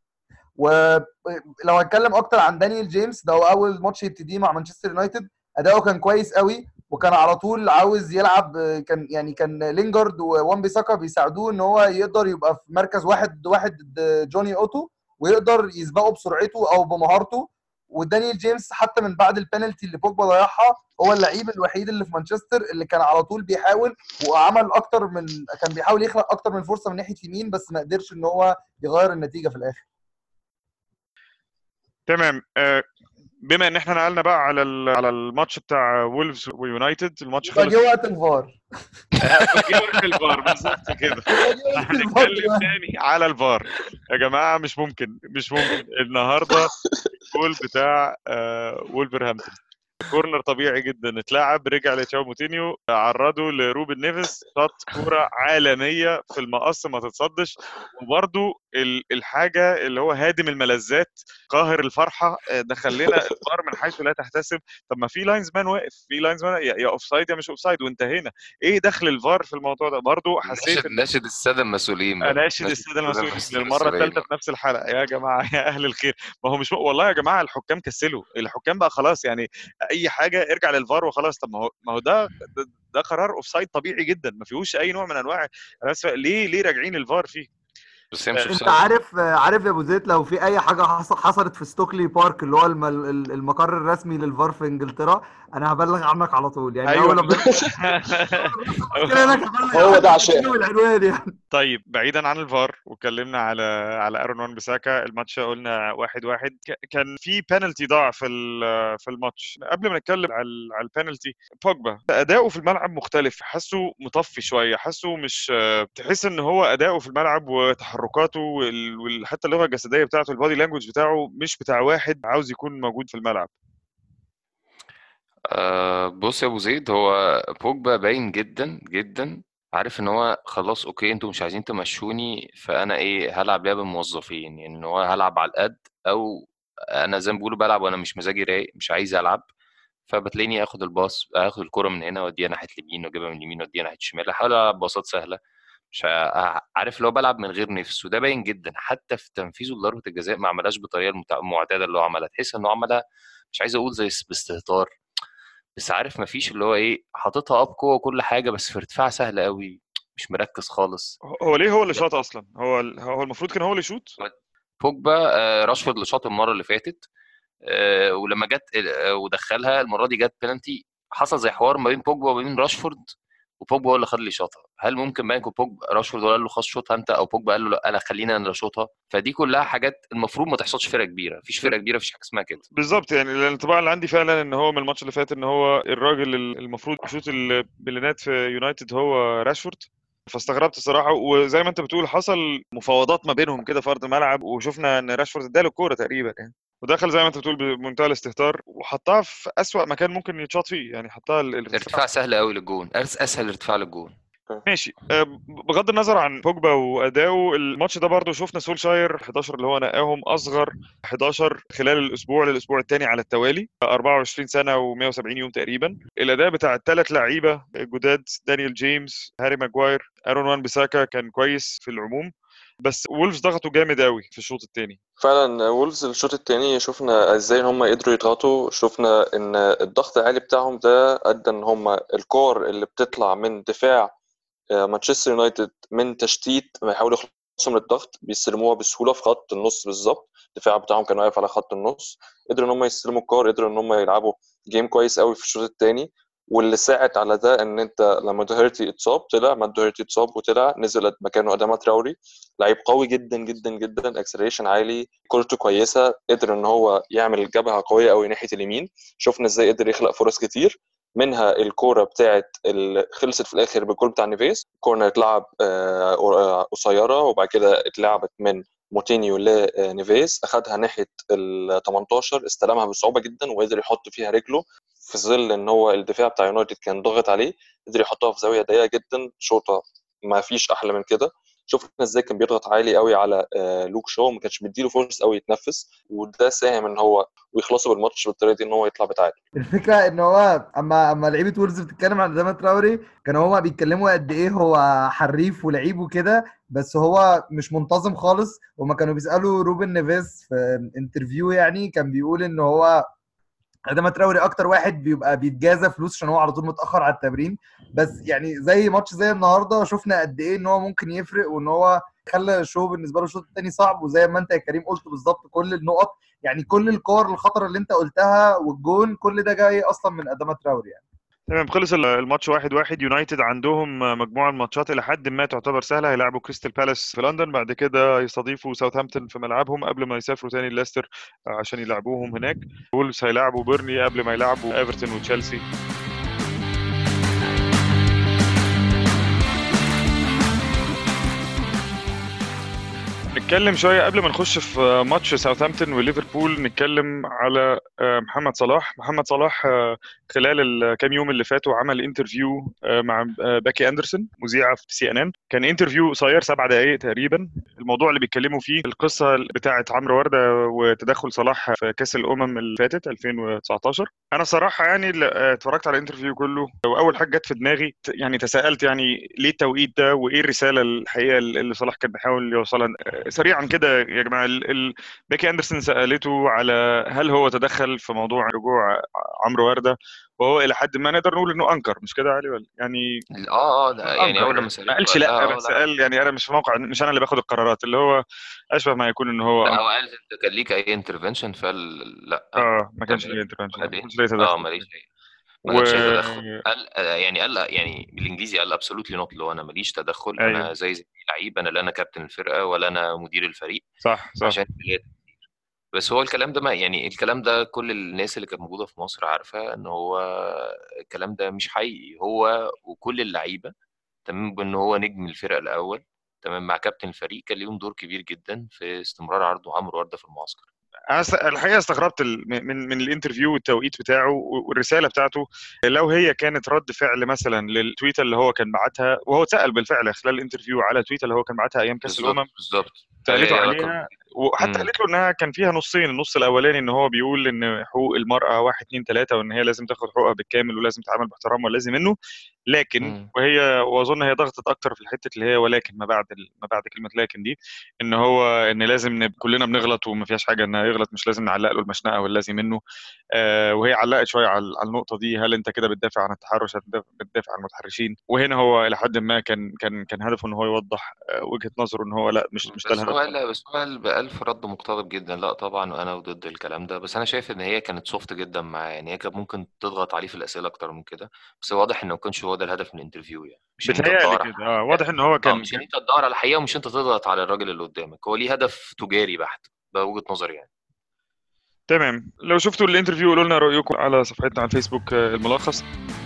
ولو هتكلم اكتر عن دانيال جيمس ده هو اول ماتش يبتديه مع مانشستر يونايتد اداؤه كان كويس قوي وكان على طول عاوز يلعب كان يعني كان لينجارد ووان بيساكا بيساعدوه ان هو يقدر يبقى في مركز واحد ضد واحد ضد جوني اوتو ويقدر يسبقه بسرعته او بمهارته ودانيال جيمس حتى من بعد البنالتي اللي بوجبا ضيعها هو اللعيب الوحيد اللي في مانشستر اللي كان على طول بيحاول وعمل اكتر من كان بيحاول يخلق اكتر من فرصه من ناحيه اليمين بس ما قدرش ان هو يغير النتيجه في الاخر تمام آه، بما ان احنا نقلنا بقى على ال- على الماتش بتاع وولفز ويونايتد الماتش يبقى خلص جه وقت الفار جه وقت الفار بالظبط كده يبقى جه وقت الفار هنتكلم دلوقتي. تاني على الفار يا جماعه مش ممكن مش ممكن النهارده الجول بتاع آه، وولفرهامبتون كورنر طبيعي جدا اتلعب رجع لتشاو موتينيو عرضه لروبن نيفيس شاط كوره عالميه في المقص ما تتصدش وبرده الحاجه اللي هو هادم الملذات قاهر الفرحه آه، دخل لنا الفار من حيث لا تحتسب طب ما في لاينز مان واقف في لاينز مان يا اوف سايد يا مش اوف سايد وانتهينا ايه دخل الفار في الموضوع ده برضه حسيت ناشد ناشد الساده المسؤولين بقى. اناشد ناشد الساده المسؤولين للمره المسؤولين. الثالثه في نفس الحلقه يا جماعه يا اهل الخير ما هو مش والله يا جماعه الحكام كسلوا الحكام بقى خلاص يعني اي حاجه ارجع للفار وخلاص طب ما هو ما هو ده ده- ده قرار اوف سايد طبيعي جدا ما فيهوش اي نوع من انواع أنا آسف، ليه ليه راجعين الفار فيه بس هي مش انت offside. عارف عارف يا ابو زيد لو في اي حاجه حص- حصلت في ستوكلي بارك اللي هو الم- ال- المقر الرسمي للفار في انجلترا انا هبلغ عنك على طول يعني أيوة. اول لما كده انا هبلغ هو عنك ده عشان- العنوان والعنوان يعني طيب بعيدا عن الفار واتكلمنا على على ارون وان بساكا الماتش قلنا واحد واحد ك- كان في بينالتي ضاع في ال- في الماتش قبل ما نتكلم على ال- على البينالتي بوجبا اداؤه في الملعب مختلف حاسه مطفي شويه حاسه مش تحس ان هو اداؤه في الملعب وتحركاته وال- وحتى اللغه الجسديه بتاعته البادي لانجوج بتاعه مش بتاع واحد عاوز يكون موجود في الملعب آه بص يا ابو زيد هو بوجبا باين جدا جدا عارف ان هو خلاص اوكي انتوا مش عايزين تمشوني فانا ايه هلعب لعب الموظفين يعني ان هو هلعب على القد او انا زي ما بيقولوا بلعب وانا مش مزاجي رايق مش عايز العب فبتلاقيني اخد الباص اخد الكرة من هنا واديها ناحيه اليمين واجيبها من اليمين واديها ناحيه الشمال احاول العب باصات سهله مش ع- عارف اللي هو بلعب من غير نفس وده باين جدا حتى في تنفيذه لضربه الجزاء ما عملهاش بالطريقه المتع- المعتاده اللي هو عملها تحس انه عملها مش عايز اقول زي اس- باستهتار بس عارف مفيش اللي هو ايه حاططها اب قوه وكل حاجه بس في ارتفاع سهل قوي مش مركز خالص هو ليه هو اللي شاط اصلا هو ال- هو المفروض كان هو اللي يشوط بوجبا آه، راشفورد اللي شاط المره اللي فاتت آه، ولما جت آه، ودخلها المره دي جت بلانتي حصل زي حوار ما بين بوجبا وما بين راشفورد وبوجبا هو اللي خد لي شاطها هل ممكن بقى يكون بوجبا راشفورد هو قال له خلاص شوطها انت او بوجبا قال له لا انا خليني انا اللي اشوطها فدي كلها حاجات المفروض ما تحصلش في فرقه كبيره مفيش فرقه كبيره مفيش حاجه اسمها كده بالظبط يعني الانطباع اللي عندي فعلا ان هو من الماتش اللي فات ان هو الراجل ال- المفروض يشوط البلينات في يونايتد هو راشفورد فاستغربت الصراحه وزي ما انت بتقول حصل مفاوضات ما بينهم كده في ارض الملعب وشفنا ان راشفورد اداله الكوره تقريبا يعني ودخل زي ما انت بتقول بمنتهى الاستهتار وحطها في اسوأ مكان ممكن يتشاط فيه يعني حطها ال- الارتفاع ارتفاع سهل قوي للجون أس- اسهل ارتفاع للجون ماشي أه، بغض النظر عن بوجبا واداؤه الماتش ده برضه شفنا سولشاير 11 اللي هو نقاهم اصغر 11 خلال الاسبوع للاسبوع الثاني على التوالي 24 سنه و170 يوم تقريبا الاداء بتاع الثلاث لعيبه جداد دانيال جيمس هاري ماجواير ارون وان بيساكا كان كويس في العموم بس وولفز ضغطوا جامد قوي في الشوط الثاني فعلا وولفز الشوط التاني شفنا ازاي ان هم قدروا يضغطوا شفنا ان الضغط العالي بتاعهم ده ادى ان هم الكور اللي بتطلع من دفاع آه، مانشستر يونايتد من تشتيت ما يحاولوا يخلصوا من الضغط بيستلموها بسهوله في خط النص بالظبط الدفاع بتاعهم كان واقف على خط النص قدروا ان هم يستلموا الكور قدروا ان هم يلعبوا جيم كويس قوي في الشوط الثاني واللي ساعد على ده ان انت لما دوهيرتي اتصاب طلع ما دوهيرتي اتصاب وطلع نزل مكانه اداما تراوري لعيب قوي جدا جدا جدا اكسلريشن عالي كورته كويسه قدر ان هو يعمل جبهه قويه قوي ناحيه اليمين شفنا ازاي قدر يخلق فرص كتير منها الكوره بتاعت اللي خلصت في الاخر بالجول بتاع نيفيس كورنر اتلعب آه، آه، قصيره وبعد كده اتلعبت من موتينيو لنيفيس اخدها ناحيه ال 18 استلمها بصعوبه جدا وقدر يحط فيها رجله في ظل ان هو الدفاع بتاع يونايتد كان ضاغط عليه قدر يحطها في زاويه ضيقه جدا شوطه ما فيش احلى من كده شفنا ازاي كان بيضغط عالي قوي على آه، لوك شو ما كانش مديله فرصه قوي يتنفس وده ساهم ان هو ويخلصوا بالماتش بالطريقه دي ان هو يطلع بتعادل الفكره ان هو اما اما لعيبه وولز بتتكلم عن اداما تراوري كانوا هما بيتكلموا قد ايه هو حريف ولعيب وكده بس هو مش منتظم خالص هما كانوا بيسالوا روبن نيفيس في انترفيو يعني كان بيقول ان هو اداما تراوري اكتر واحد بيبقى بيتجازى فلوس عشان هو على طول متاخر على التمرين بس يعني زي ماتش زي النهارده شفنا قد ايه ان هو ممكن يفرق وان هو خلى الشو بالنسبه له الشوط الثاني صعب وزي ما انت يا كريم قلت بالظبط كل النقط يعني كل الكور الخطر اللي انت قلتها والجون كل ده جاي اصلا من اداما تراوري يعني تمام خلص ال- الماتش واحد واحد يونايتد عندهم مجموعة من الماتشات إلى حد ما تعتبر سهلة هيلعبوا كريستال بالاس في لندن بعد كده يستضيفوا ساوثهامبتون في ملعبهم قبل ما يسافروا تاني ليستر عشان يلعبوهم هناك وولفز هيلعبوا بيرني قبل ما يلعبوا ايفرتون وتشيلسي نتكلم شوية قبل ما نخش في ماتش ساوثهامبتون وليفربول نتكلم على آه، محمد صلاح محمد صلاح آه، خلال الكام يوم اللي فاتوا عمل انترفيو آه، مع آه، باكي اندرسون مذيعة في سي ان ان كان انترفيو قصير سبع دقائق تقريبا الموضوع اللي بيتكلموا فيه القصة بتاعة عمرو وردة وتدخل صلاح في كأس الأمم اللي فاتت 2019 أنا صراحة يعني ل- آه، اتفرجت على الانترفيو كله وأول حاجة جت في دماغي ت- يعني تساءلت يعني ليه التوقيت ده وإيه الرسالة الحقيقة اللي صلاح كان بيحاول يوصلها آه، سريعا كده يا جماعة ال- ال- باكي أندرسون سألته على هل هو تدخل في موضوع رجوع عمرو وردة وهو إلى حد ما نقدر نقول إنه أنكر مش كده يا علي ولا يعني اه اه ده يعني أنكر اول لما ما سالته قالش قال لا اه بس لا قال يعني أنا مش في موقع مش أنا اللي باخد القرارات اللي هو أشبه ما يكون إن هو لا أنكر هو قال انت كان ليك اي انترفنشن فقال لا اه ما كانش تمام ليه انترفنشن قال ما ايه كانش ليه اه تدخل ماليش اي ما و كانش ليه تدخل قال آه، يعني قال يعني بالانجليزي قال ابسولوتلي نوت اللي هو انا ماليش تدخل ايوه انا زي زي لعيب انا لا انا كابتن الفرقه ولا انا مدير الفريق صح صح عشان ليا تأثير بس هو الكلام ده ما يعني الكلام ده كل الناس اللي كانت موجوده في مصر عارفه ان هو الكلام ده مش حقيقي هو وكل اللعيبه تمام بان هو نجم الفرقه الاول تمام مع كابتن الفريق كان ليهم دور كبير جدا في استمرار عرض عمرو ورده في المعسكر انا س- الحقيقه استغربت ال- من من الانترفيو والتوقيت بتاعه والرساله بتاعته لو هي كانت رد فعل مثلا للتويته اللي هو كان بعتها وهو اتسال بالفعل خلال الانترفيو على تويته اللي هو كان بعتها ايام كاس بالظبط الامم بالظبط سالته هي عليها وحتى امم قالت له انها كان فيها نصين النص الاولاني ان هو بيقول ان حقوق المراه واحد اتنين تلاته وان هي لازم تاخد حقوقها بالكامل ولازم تتعامل باحترام ولازم منه لكن امم وهي واظن هي ضغطت اكتر في الحته اللي هي ولكن ما بعد ال- ما بعد كلمه لكن دي ان هو ان لازم نب... كلنا بنغلط وما فيهاش حاجه انه يغلط مش لازم نعلق له المشنقه واللازم منه آه وهي علقت شويه على على النقطه دي هل انت كده بتدافع عن التحرش هتدافع- بتدافع عن المتحرشين وهنا هو الى حد ما كان كان كان هدفه ان هو يوضح آه وجهه نظره ان هو لا مش مش ده بس هو الهدف قال بس هو قال بألف رد مقتضب جدا لا طبعا وانا ضد الكلام ده بس انا شايف ان هي كانت سوفت جدا معاه يعني هي كانت ممكن تضغط عليه في الاسئله اكتر من كده بس واضح انه ما كانش هو ده الهدف من الانترفيو يعني مش ان انت بتهيألي تدور على كده اه حقيقه واضح ان هو اه كان مش ان كان انت تدور على حقيقه ومش انت تضغط على الراجل اللي قدامك هو ليه هدف تجاري بحت ده وجهه نظري يعني تمام لو شفتوا الانترفيو قولوا لنا رايكم على صفحتنا على الفيسبوك آه، الملخص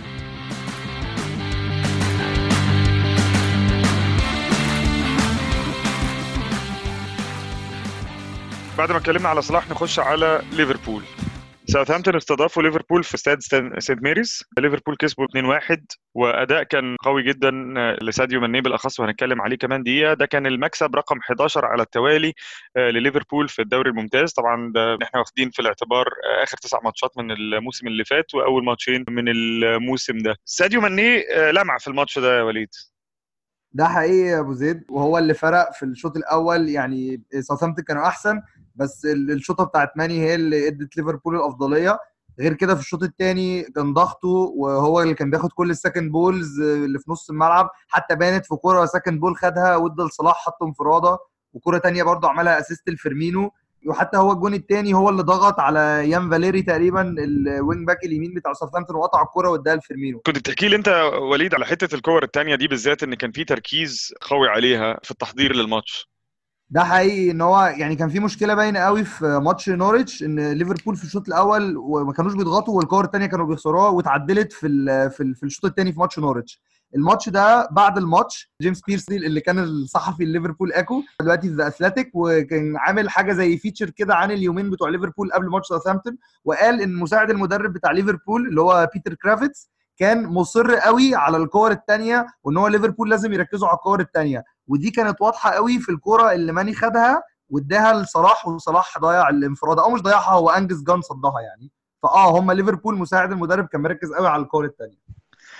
بعد ما اتكلمنا على صلاح نخش على ليفربول ساوثهامبتون استضافوا ليفربول في استاد ستان- سينت ماريز ليفربول كسبوا 2-1 واداء كان قوي جدا لساديو ماني بالاخص وهنتكلم عليه كمان دقيقه ده كان المكسب رقم 11 على التوالي آه، لليفربول في الدوري الممتاز طبعا ده احنا واخدين في الاعتبار آه، اخر تسع ماتشات من الموسم اللي فات واول ماتشين من الموسم ده ساديو ماني آه، لمع في الماتش ده يا وليد ده حقيقي يا ابو زيد وهو اللي فرق في الشوط الاول يعني ساوثهامبتون كانوا احسن بس ال- الشوطه بتاعت ماني هي اللي ادت ليفربول الافضليه غير كده في الشوط الثاني كان ضغطه وهو اللي كان بياخد كل السكند بولز اللي في نص الملعب حتى بانت في كوره سكند بول خدها وادى لصلاح حط انفراده وكوره تانية برضه عملها اسيست لفيرمينو وحتى هو الجون الثاني هو اللي ضغط على يان فاليري تقريبا الوينج باك اليمين بتاع ساوثهامبتون وقطع الكوره واداها لفيرمينو كنت بتحكي لي انت وليد على حته الكور الثانيه دي بالذات ان كان في تركيز قوي عليها في التحضير للماتش ده حقيقي ان هو يعني كان في مشكله باينه قوي في ماتش نورwich ان ليفربول في الشوط الاول وما كانوش بيضغطوا والكور الثانيه كانوا بيخسروها واتعدلت في ال في, ال في الشوط الثاني في ماتش نورwich الماتش ده بعد الماتش جيمس بيرسي اللي كان الصحفي ليفربول اكو دلوقتي في ذا اثليتيك وكان عامل حاجه زي فيتشر كده عن اليومين بتوع ليفربول قبل ماتش ساوثهامبتون وقال ان مساعد المدرب بتاع ليفربول اللي هو بيتر كرافيتس كان مصر قوي على الكور الثانيه وان هو ليفربول لازم يركزوا على الكور الثانيه ودي كانت واضحه قوي في الكوره اللي ماني خدها واداها لصلاح وصلاح ضيع الانفراد او مش ضيعها هو انجز جان صدها يعني فاه هم ليفربول مساعد المدرب كان مركز قوي على الكور الثانيه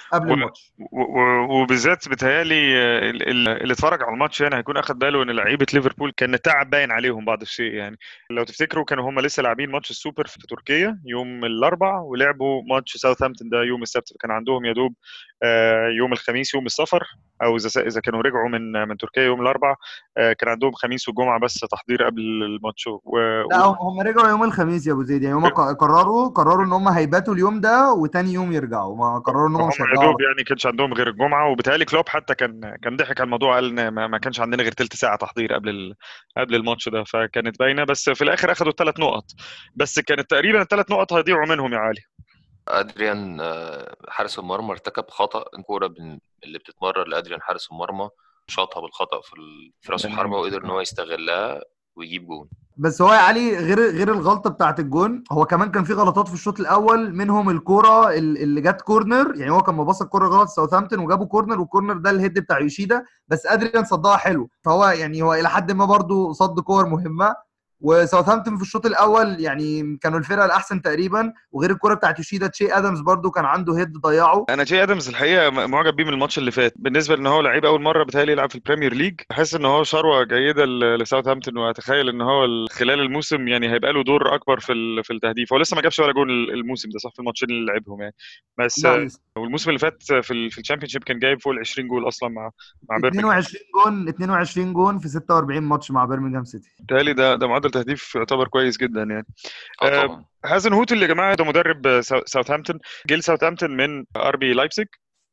قبل و- الماتش و- و- وبالذات بتهيالي آه، ال- ال- اللي اتفرج على الماتش يعني هيكون اخد باله ان لعيبه ليفربول كان التعب باين عليهم بعض الشيء يعني لو تفتكروا كانوا هم لسه لاعبين ماتش السوبر في تركيا يوم الاربع ولعبوا ماتش ساوثهامبتون ده يوم السبت فكان عندهم يا دوب آه، يوم الخميس يوم السفر او اذا اذا كانوا رجعوا من من تركيا يوم الاربع آه، كان عندهم خميس وجمعه بس تحضير قبل الماتش و... لا و... هم هم رجعوا يوم الخميس يا ابو زيد يعني هم ق- قرروا قرروا ان هم هيباتوا اليوم ده وتاني يوم يرجعوا ما قرروا ان هم هم مش يا هيرجعوا دوب يعني كانش عندهم غير الجمعه وبالتالي كلوب حتى كان كان ضحك على الموضوع قال ان ما ما كانش عندنا غير تلت ساعه تحضير قبل ال... قبل الماتش ده فكانت باينه بس في الاخر اخذوا الثلاث نقط بس كانت تقريبا الثلاث نقط هيضيعوا منهم يا علي ادريان آه، حارس المرمى ارتكب خطا الكوره بن- اللي بتتمرر لادريان حارس المرمى شاطها بالخطا في ال- في راس الحربه وقدر ان هو يستغلها ويجيب جون بس هو يا علي غير غير الغلطه بتاعت الجون هو كمان كان في غلطات في الشوط الاول منهم الكوره ال- اللي جت كورنر يعني هو كان مباص الكوره غلط ساوثهامبتون وجابوا كورنر والكورنر ده الهيد بتاع يوشيدا بس ادريان صدها حلو فهو يعني هو الى حد ما برضو صد كور مهمه وساوثهامبتون في الشوط الاول يعني كانوا الفرقه الاحسن تقريبا وغير الكوره بتاعت يوشيدا تشي ادمز برضو كان عنده هيد ضيعه انا جاي ادمز الحقيقه م- معجب بيه من الماتش اللي فات بالنسبه لان هو لعيب اول مره بتهيألي يلعب في البريمير ليج بحس ان هو شروه جيده ل- لساوثهامبتون واتخيل ان هو ال- خلال الموسم يعني هيبقى له دور اكبر في ال- في التهديف هو لسه ما جابش ولا جون ال- الموسم ده صح في الماتشين اللي لعبهم يعني بس لا لسه. والموسم اللي فات في ال في الشامبيونشيب كان جايب فوق ال 20 جول اصلا مع مع بيرمنجهام 22 جون 22 جون في 46 ماتش مع بيرمنجهام سيتي بالتالي ده ده معدل تهديف يعتبر كويس جدا يعني اه آه، طبعا هازن هوتل يا جماعه ده مدرب ساو- ساوثهامبتون جيل ساوثهامبتون من ار بي لايبزيج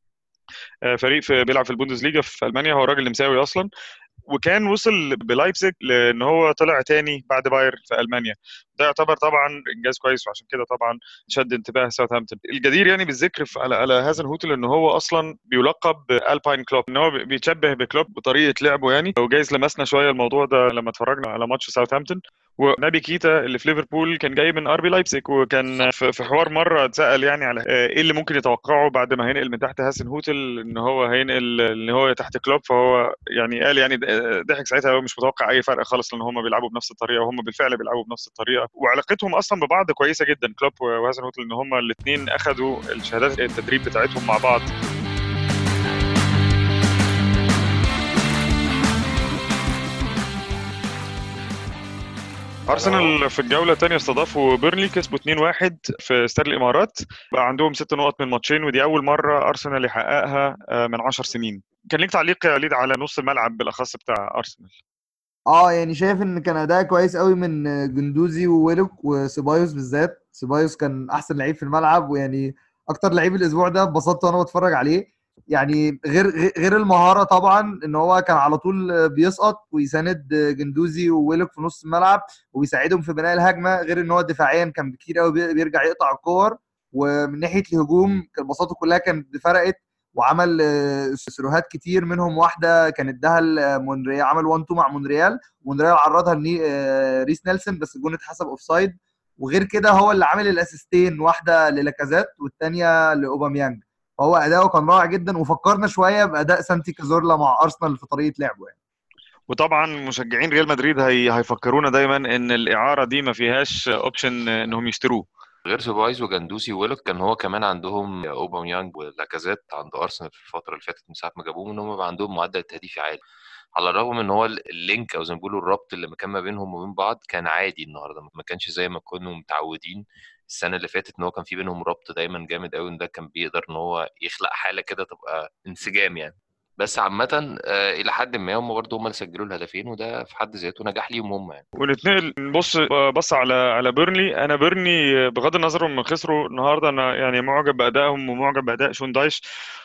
آه، فريق في بيلعب في البوندسليجا في المانيا هو راجل نمساوي اصلا وكان وصل بلايبزيج لان هو طلع تاني بعد باير في المانيا ده يعتبر طبعا انجاز كويس وعشان كده طبعا شد انتباه ساوثهامبتون الجدير يعني بالذكر في- على على هازن هوتل ان هو اصلا بيلقب بالباين كلوب ان هو بيتشبه بكلوب بطريقه لعبه يعني وجايز لمسنا شويه الموضوع ده لما اتفرجنا على ماتش ساوثهامبتون ونبي كيتا اللي في ليفربول كان جاي من ار بي لايبزيج وكان في في حوار مره اتسال يعني على آه، ايه اللي ممكن يتوقعه بعد ما هينقل من تحت هاسن هوتل ان هو هينقل ان هو تحت كلوب فهو يعني قال يعني آه، ضحك ساعتها هو مش متوقع اي فرق خالص لان هم بيلعبوا بنفس الطريقه وهم بالفعل بيلعبوا بنفس الطريقه وعلاقتهم اصلا ببعض كويسه جدا كلوب وهاسن هوتل ان هم الاثنين اخذوا الشهادات التدريب بتاعتهم مع بعض ارسنال في الجوله الثانيه استضافوا بيرنلي كسبوا 2-1 في استاد الامارات بقى عندهم ست نقط من ماتشين ودي اول مره ارسنال يحققها آه، من 10 سنين كان ليك تعليق يا وليد على نص الملعب بالاخص بتاع ارسنال اه يعني شايف ان كان اداء كويس قوي من جندوزي وويلوك وسيبايوس بالذات سيبايوس كان احسن لعيب في الملعب ويعني اكتر لعيب الاسبوع ده اتبسطت وانا بتفرج عليه يعني غير غير المهاره طبعا ان هو كان على طول بيسقط ويساند جندوزي وويلوك في نص الملعب ويساعدهم في بناء الهجمه غير ان هو دفاعيا كان كتير قوي بيرجع يقطع الكور ومن ناحيه الهجوم كان بساطته كلها كانت فرقت وعمل آه، سيروهات كتير منهم واحده كان اداها لمونريال عمل 1 2 مع مونريال مونريال عرضها لريس نيلسون بس الجون اتحسب اوف سايد وغير كده هو اللي عامل الاسيستين واحده للاكازات والثانيه لاوباميانج فهو اداؤه كان رائع جدا وفكرنا شويه باداء سانتي كازورلا مع ارسنال في طريقه لعبه يعني وطبعا مشجعين ريال مدريد هي هيفكرونا دايما ان الاعاره دي ما فيهاش اوبشن انهم يشتروه غير سيبايز وجندوسي وويلوك كان هو كمان عندهم اوباميانج ولاكازيت عند ارسنال في الفتره اللي فاتت من ساعه ما جابوهم ان هم بقى عندهم معدل تهديفي عالي على الرغم ان هو ال- اللينك او زي ما بيقولوا الربط اللي كان ما بينهم وبين بعض كان عادي النهارده ما كانش زي ما كنا متعودين السنه اللي فاتت ان هو كان في بينهم ربط دايما جامد قوي ان ده كان بيقدر ان هو يخلق حاله كده تبقى انسجام يعني بس عامة آه، إلى حد ما هم برضه هم اللي سجلوا الهدفين وده في حد ذاته نجاح ليهم هم يعني ونتنقل نبص بص على على بيرنلي انا بيرني بغض النظر هم خسروا النهارده انا يعني معجب بادائهم ومعجب باداء شون دايش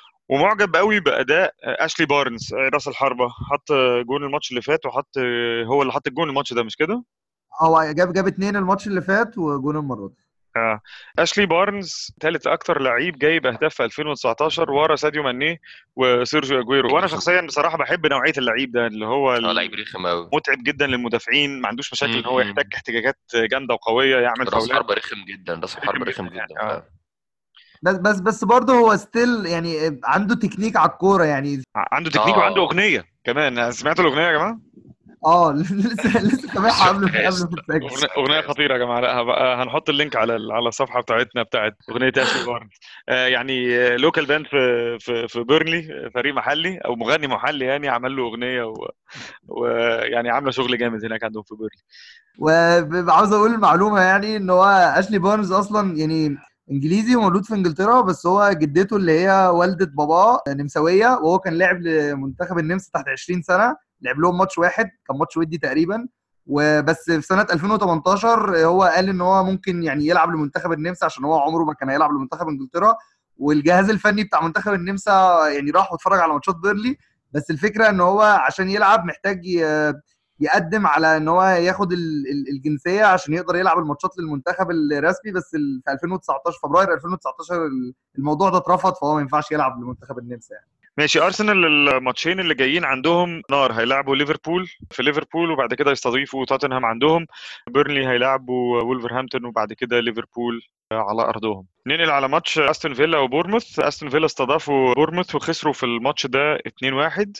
ومعجب قوي باداء اشلي بارنز راس الحربه حط جون الماتش اللي فات وحط هو اللي حط الجون الماتش ده مش كده؟ هو جاب جاب اتنين الماتش اللي فات وجون المره دي آه. اشلي بارنز ثالث اكتر لعيب جايب اهداف في 2019 ورا ساديو ماني وسيرجيو اجويرو وانا شخصيا بصراحه بحب نوعيه اللعيب ده اللي هو اه لعيب رخم قوي متعب جدا للمدافعين ما عندوش مشاكل ان هو مم. يحتاج احتجاجات جامده وقويه يعمل راس فاولات حربة رخم جدا راس حربة رخم رخم جداً جدا يعني. آه. فعلا. بس بس بس برضه هو ستيل يعني عنده تكنيك على الكوره يعني عنده تكنيك آه. وعنده اغنيه كمان سمعتوا الاغنيه يا جماعه؟ اه لسه لسه سامعها قبل قبل شفتهاش. ما تتسجل أغنية- اغنيه خطيره يا جماعه لا هبقى هنحط اللينك على ال- على الصفحه بتاعتنا بتاعت اغنيه اشلي بارنز آه يعني لوكال باند في في في بيرنلي آه، فريق محلي او مغني محلي يعني عمل له اغنيه و- ويعني عامله شغل جامد هناك عندهم في بيرنلي وعاوز اقول معلومه يعني ان هو اشلي بارنز اصلا يعني انجليزي ومولود في انجلترا بس هو جدته اللي هي والده باباه نمساويه وهو كان لاعب لمنتخب النمسا تحت 20 سنه لعب لهم ماتش واحد كان ماتش ودي تقريبا وبس في سنه 2018 هو قال ان هو ممكن يعني يلعب لمنتخب النمسا عشان هو عمره ما كان هيلعب لمنتخب انجلترا والجهاز الفني بتاع منتخب النمسا يعني راح واتفرج على ماتشات بيرلي بس الفكره ان هو عشان يلعب محتاج ي- يقدم على ان هو ياخد ال- ال- الجنسيه عشان يقدر يلعب الماتشات للمنتخب الرسمي بس ال- في 2019 فبراير 2019 ال- الموضوع ده اترفض فهو ما ينفعش يلعب لمنتخب النمسا يعني. ماشي ارسنال الماتشين اللي جايين عندهم نار هيلعبوا ليفربول في ليفربول وبعد كده يستضيفوا توتنهام عندهم بيرنلي هيلعبوا وولفرهامبتون وبعد كده ليفربول على ارضهم ننقل على ماتش استون فيلا وبورموث استون فيلا استضافوا بورموث وخسروا في الماتش ده 2-1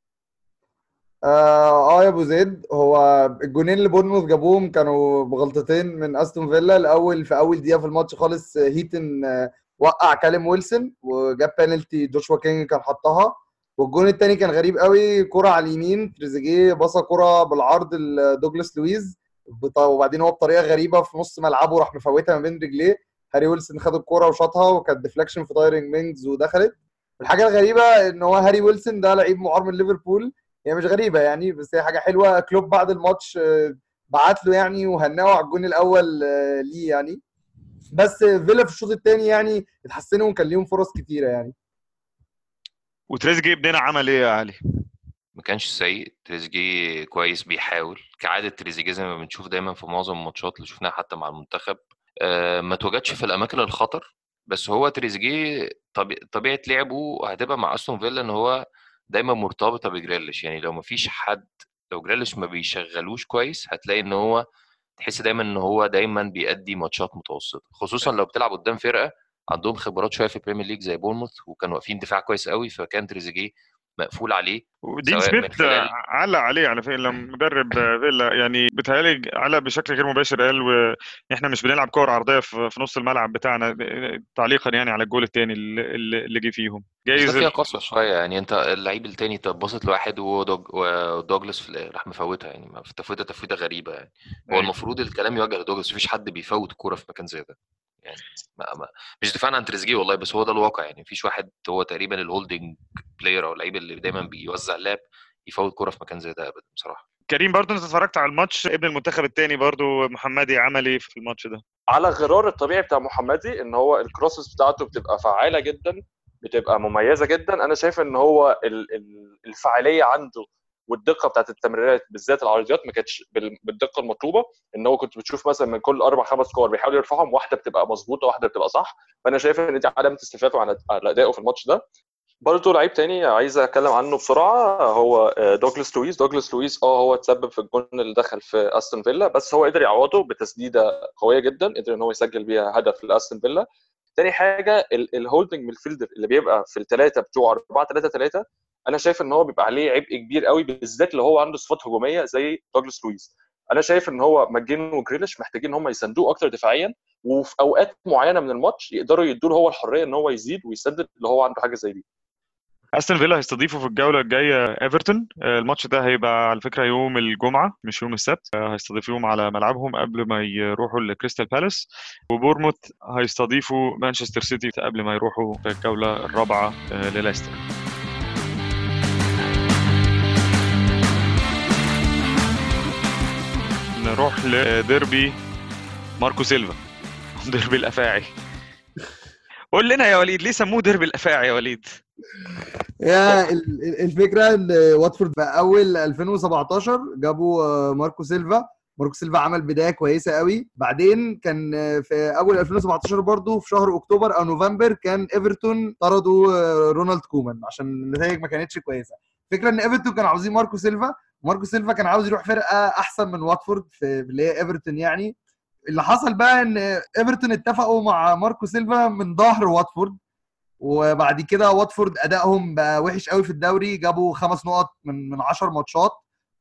اه آه يا ابو زيد هو الجونين اللي بورنموث جابوهم كانوا بغلطتين من استون فيلا الاول في اول دقيقه في الماتش خالص آه، هيتن آه، وقع كاليم ويلسون وجاب بينالتي جوشوا كينج كان حطها والجون التاني كان غريب قوي كرة على اليمين تريزيجيه بصى كرة بالعرض لدوجلاس لويز بط- وبعدين هو بطريقه غريبه في نص ملعبه راح مفوتها ما بين رجليه هاري ويلسون خد الكرة وشاطها وكانت ديفليكشن في دايرنج مينجز ودخلت الحاجه الغريبه ان هو هاري ويلسون ده لعيب معار من ليفربول هي مش غريبه يعني بس هي حاجه حلوه كلوب بعد الماتش آه، بعت له يعني وهناه على الجون الاول آه، ليه يعني بس فيلا في الشوط الثاني يعني اتحسنوا وكان ليهم فرص كتيره يعني وتريزيجيه ابننا عمل ايه يا علي ما كانش سيء تريزيجيه كويس بيحاول كعادة تريزيجيه زي ما بنشوف دايما في معظم الماتشات اللي شفناها حتى مع المنتخب آه، ما تواجدش في الأماكن الخطر بس هو تريزيجيه طبي... طبيعة لعبه هتبقى مع أستون فيلا إن هو دايما مرتبطة بجريليش يعني لو ما فيش حد لو جريليش ما بيشغلوش كويس هتلاقي إن هو تحس دايما إن هو دايما بيأدي ماتشات متوسطة خصوصا لو بتلعب قدام فرقة عندهم خبرات شوية في البريمير ليج زي بورنموث وكانوا واقفين دفاع كويس قوي فكان تريزيجيه مقفول عليه ودين سواء من سميث خلال- علق عليه على فكره لما مدرب فيلا يعني بيتهيألي علق بشكل غير مباشر قال واحنا مش بنلعب كور عرضيه في في نص الملعب بتاعنا تعليقا يعني على الجول الثاني اللي اللي جه فيهم بس ده جايز فيها قسوة شوية يعني انت اللعيب التاني تبصت لواحد ودوج ودوجلاس في ال- راح مفوتها يعني ما- في تفويته تفويته غريبة يعني هو أيوة. المفروض الكلام يوجه لدوجلاس مفيش حد بيفوت كورة في مكان زي ده يعني ما ما مش دفاعا عن تريزيجيه والله بس هو ده الواقع يعني مفيش واحد هو تقريبا الهولدنج بلاير او اللعيب اللي دايما بيوزع اللعب يفوت كورة في مكان زي ده ابدا بصراحة كريم برضو انت اتفرجت على الماتش ابن المنتخب الثاني برضو محمدي عمل ايه في الماتش ده على غرار الطبيعي بتاع محمدي ان هو الكروسز بتاعته بتبقى فعاله جدا بتبقى مميزه جدا انا شايف ان هو ال- ال- الفعاليه عنده والدقه بتاعت التمريرات بالذات العرضيات ما كانتش بال- بالدقه المطلوبه ان هو كنت بتشوف مثلا من كل اربع خمس كور بيحاول يرفعهم واحده بتبقى مظبوطه واحده بتبقى صح فانا شايف ان دي علامه استفاده على على ادائه في الماتش ده برضه لعيب تاني عايز اتكلم عنه بسرعه هو آه، دوجلاس لويس دوجلاس لويس اه هو اتسبب في الجون اللي دخل في استون فيلا بس هو قدر يعوضه بتسديده قويه جدا قدر ان هو يسجل بيها هدف لاستون فيلا تاني حاجه الهولدنج ميدفيلدر اللي بيبقى في الثلاثه بتوع 4 3 3 انا شايف ان هو بيبقى عليه عبء كبير قوي بالذات اللي هو عنده صفات هجوميه زي دوجلاس لويس انا شايف ان هو ماجين وجريليش محتاجين ان هم يساندوه اكتر دفاعيا وفي اوقات معينه من الماتش يقدروا يدوا له هو الحريه ان هو يزيد ويسدد اللي هو عنده حاجه زي دي استون فيلا هيستضيفوا في الجوله الجايه ايفرتون آه، الماتش ده هيبقى على فكره يوم الجمعه مش يوم السبت آه، هيستضيفوهم على ملعبهم قبل ما يروحوا لكريستال بالاس وبورموث هيستضيفوا مانشستر سيتي قبل ما يروحوا في الجوله الرابعه آه، لليستر نروح لديربي ماركو سيلفا ديربي الافاعي قول لنا يا وليد ليه سموه ديربي الافاعي يا وليد يا ال- ال- الفكره ان واتفورد في اول 2017 جابوا آه، ماركو سيلفا ماركو سيلفا عمل بدايه كويسه قوي بعدين كان آه، في اول 2017 برضو في شهر اكتوبر او نوفمبر كان ايفرتون طردوا آه، رونالد كومان عشان النتائج ما كانتش كويسه الفكره ان ايفرتون كانوا عاوزين ماركو سيلفا ماركو سيلفا كان عاوز يروح فرقه احسن من واتفورد في اللي هي ايفرتون يعني اللي حصل بقى ان ايفرتون اتفقوا مع ماركو سيلفا من ظهر واتفورد وبعد كده واتفورد ادائهم بقى وحش قوي في الدوري جابوا خمس نقط من من 10 ماتشات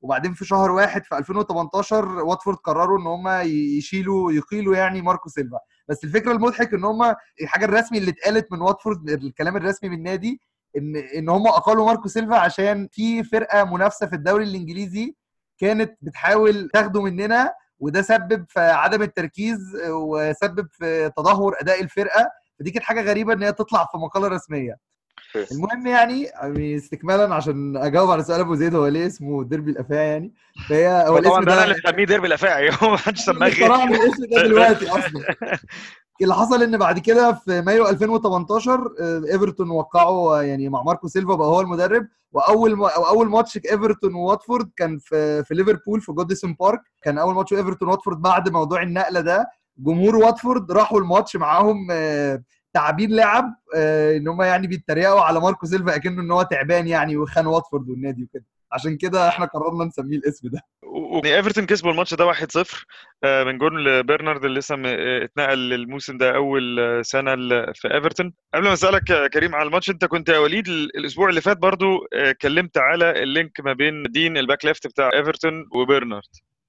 وبعدين في شهر واحد في 2018 واتفورد قرروا ان هم يشيلوا يقيلوا يعني ماركو سيلفا بس الفكره المضحك ان هم الحاجه الرسمي اللي اتقالت من واتفورد الكلام الرسمي من النادي ان ان هم اقالوا ماركو سيلفا عشان في فرقه منافسه في الدوري الانجليزي كانت بتحاول تاخده مننا وده سبب في عدم التركيز وسبب في تدهور اداء الفرقه فدي كانت حاجه غريبه ان هي تطلع في مقاله رسميه المهم يعني يعني استكمالا عشان اجاوب على سؤال ابو زيد هو ليه اسمه ديربي الافاعي يعني فهي هو هو الاسم طبعا ده انا ده اللي مسميه ديربي الافاعي هو ما حدش سماه غيري اخترعنا الاسم ده دلوقتي اصلا اللي حصل ان بعد كده في مايو 2018 آه، ايفرتون وقعوا آه، يعني مع ماركو سيلفا بقى هو المدرب واول ما أو اول ماتش ايفرتون وواتفورد كان في في ليفربول في جوديسون بارك كان اول ماتش ايفرتون وواتفورد بعد موضوع النقله ده جمهور واتفورد راحوا الماتش معاهم آه، تعابين لعب آه، ان هم يعني بيتريقوا على ماركو سيلفا اكنه ان هو تعبان يعني وخان واتفورد والنادي وكده عشان كده احنا قررنا نسميه الاسم ده و- و- ايفرتون كسبوا الماتش ده 1-0 آه، من جون لبرنارد اللي لسه م- آه، اتنقل للموسم ده اول آه، سنه ل- في ايفرتون قبل ما اسالك يا كريم على الماتش انت كنت يا وليد ال- الاسبوع اللي فات برضو آه، اتكلمت على اللينك ما بين دين الباك ليفت بتاع ايفرتون وبرنارد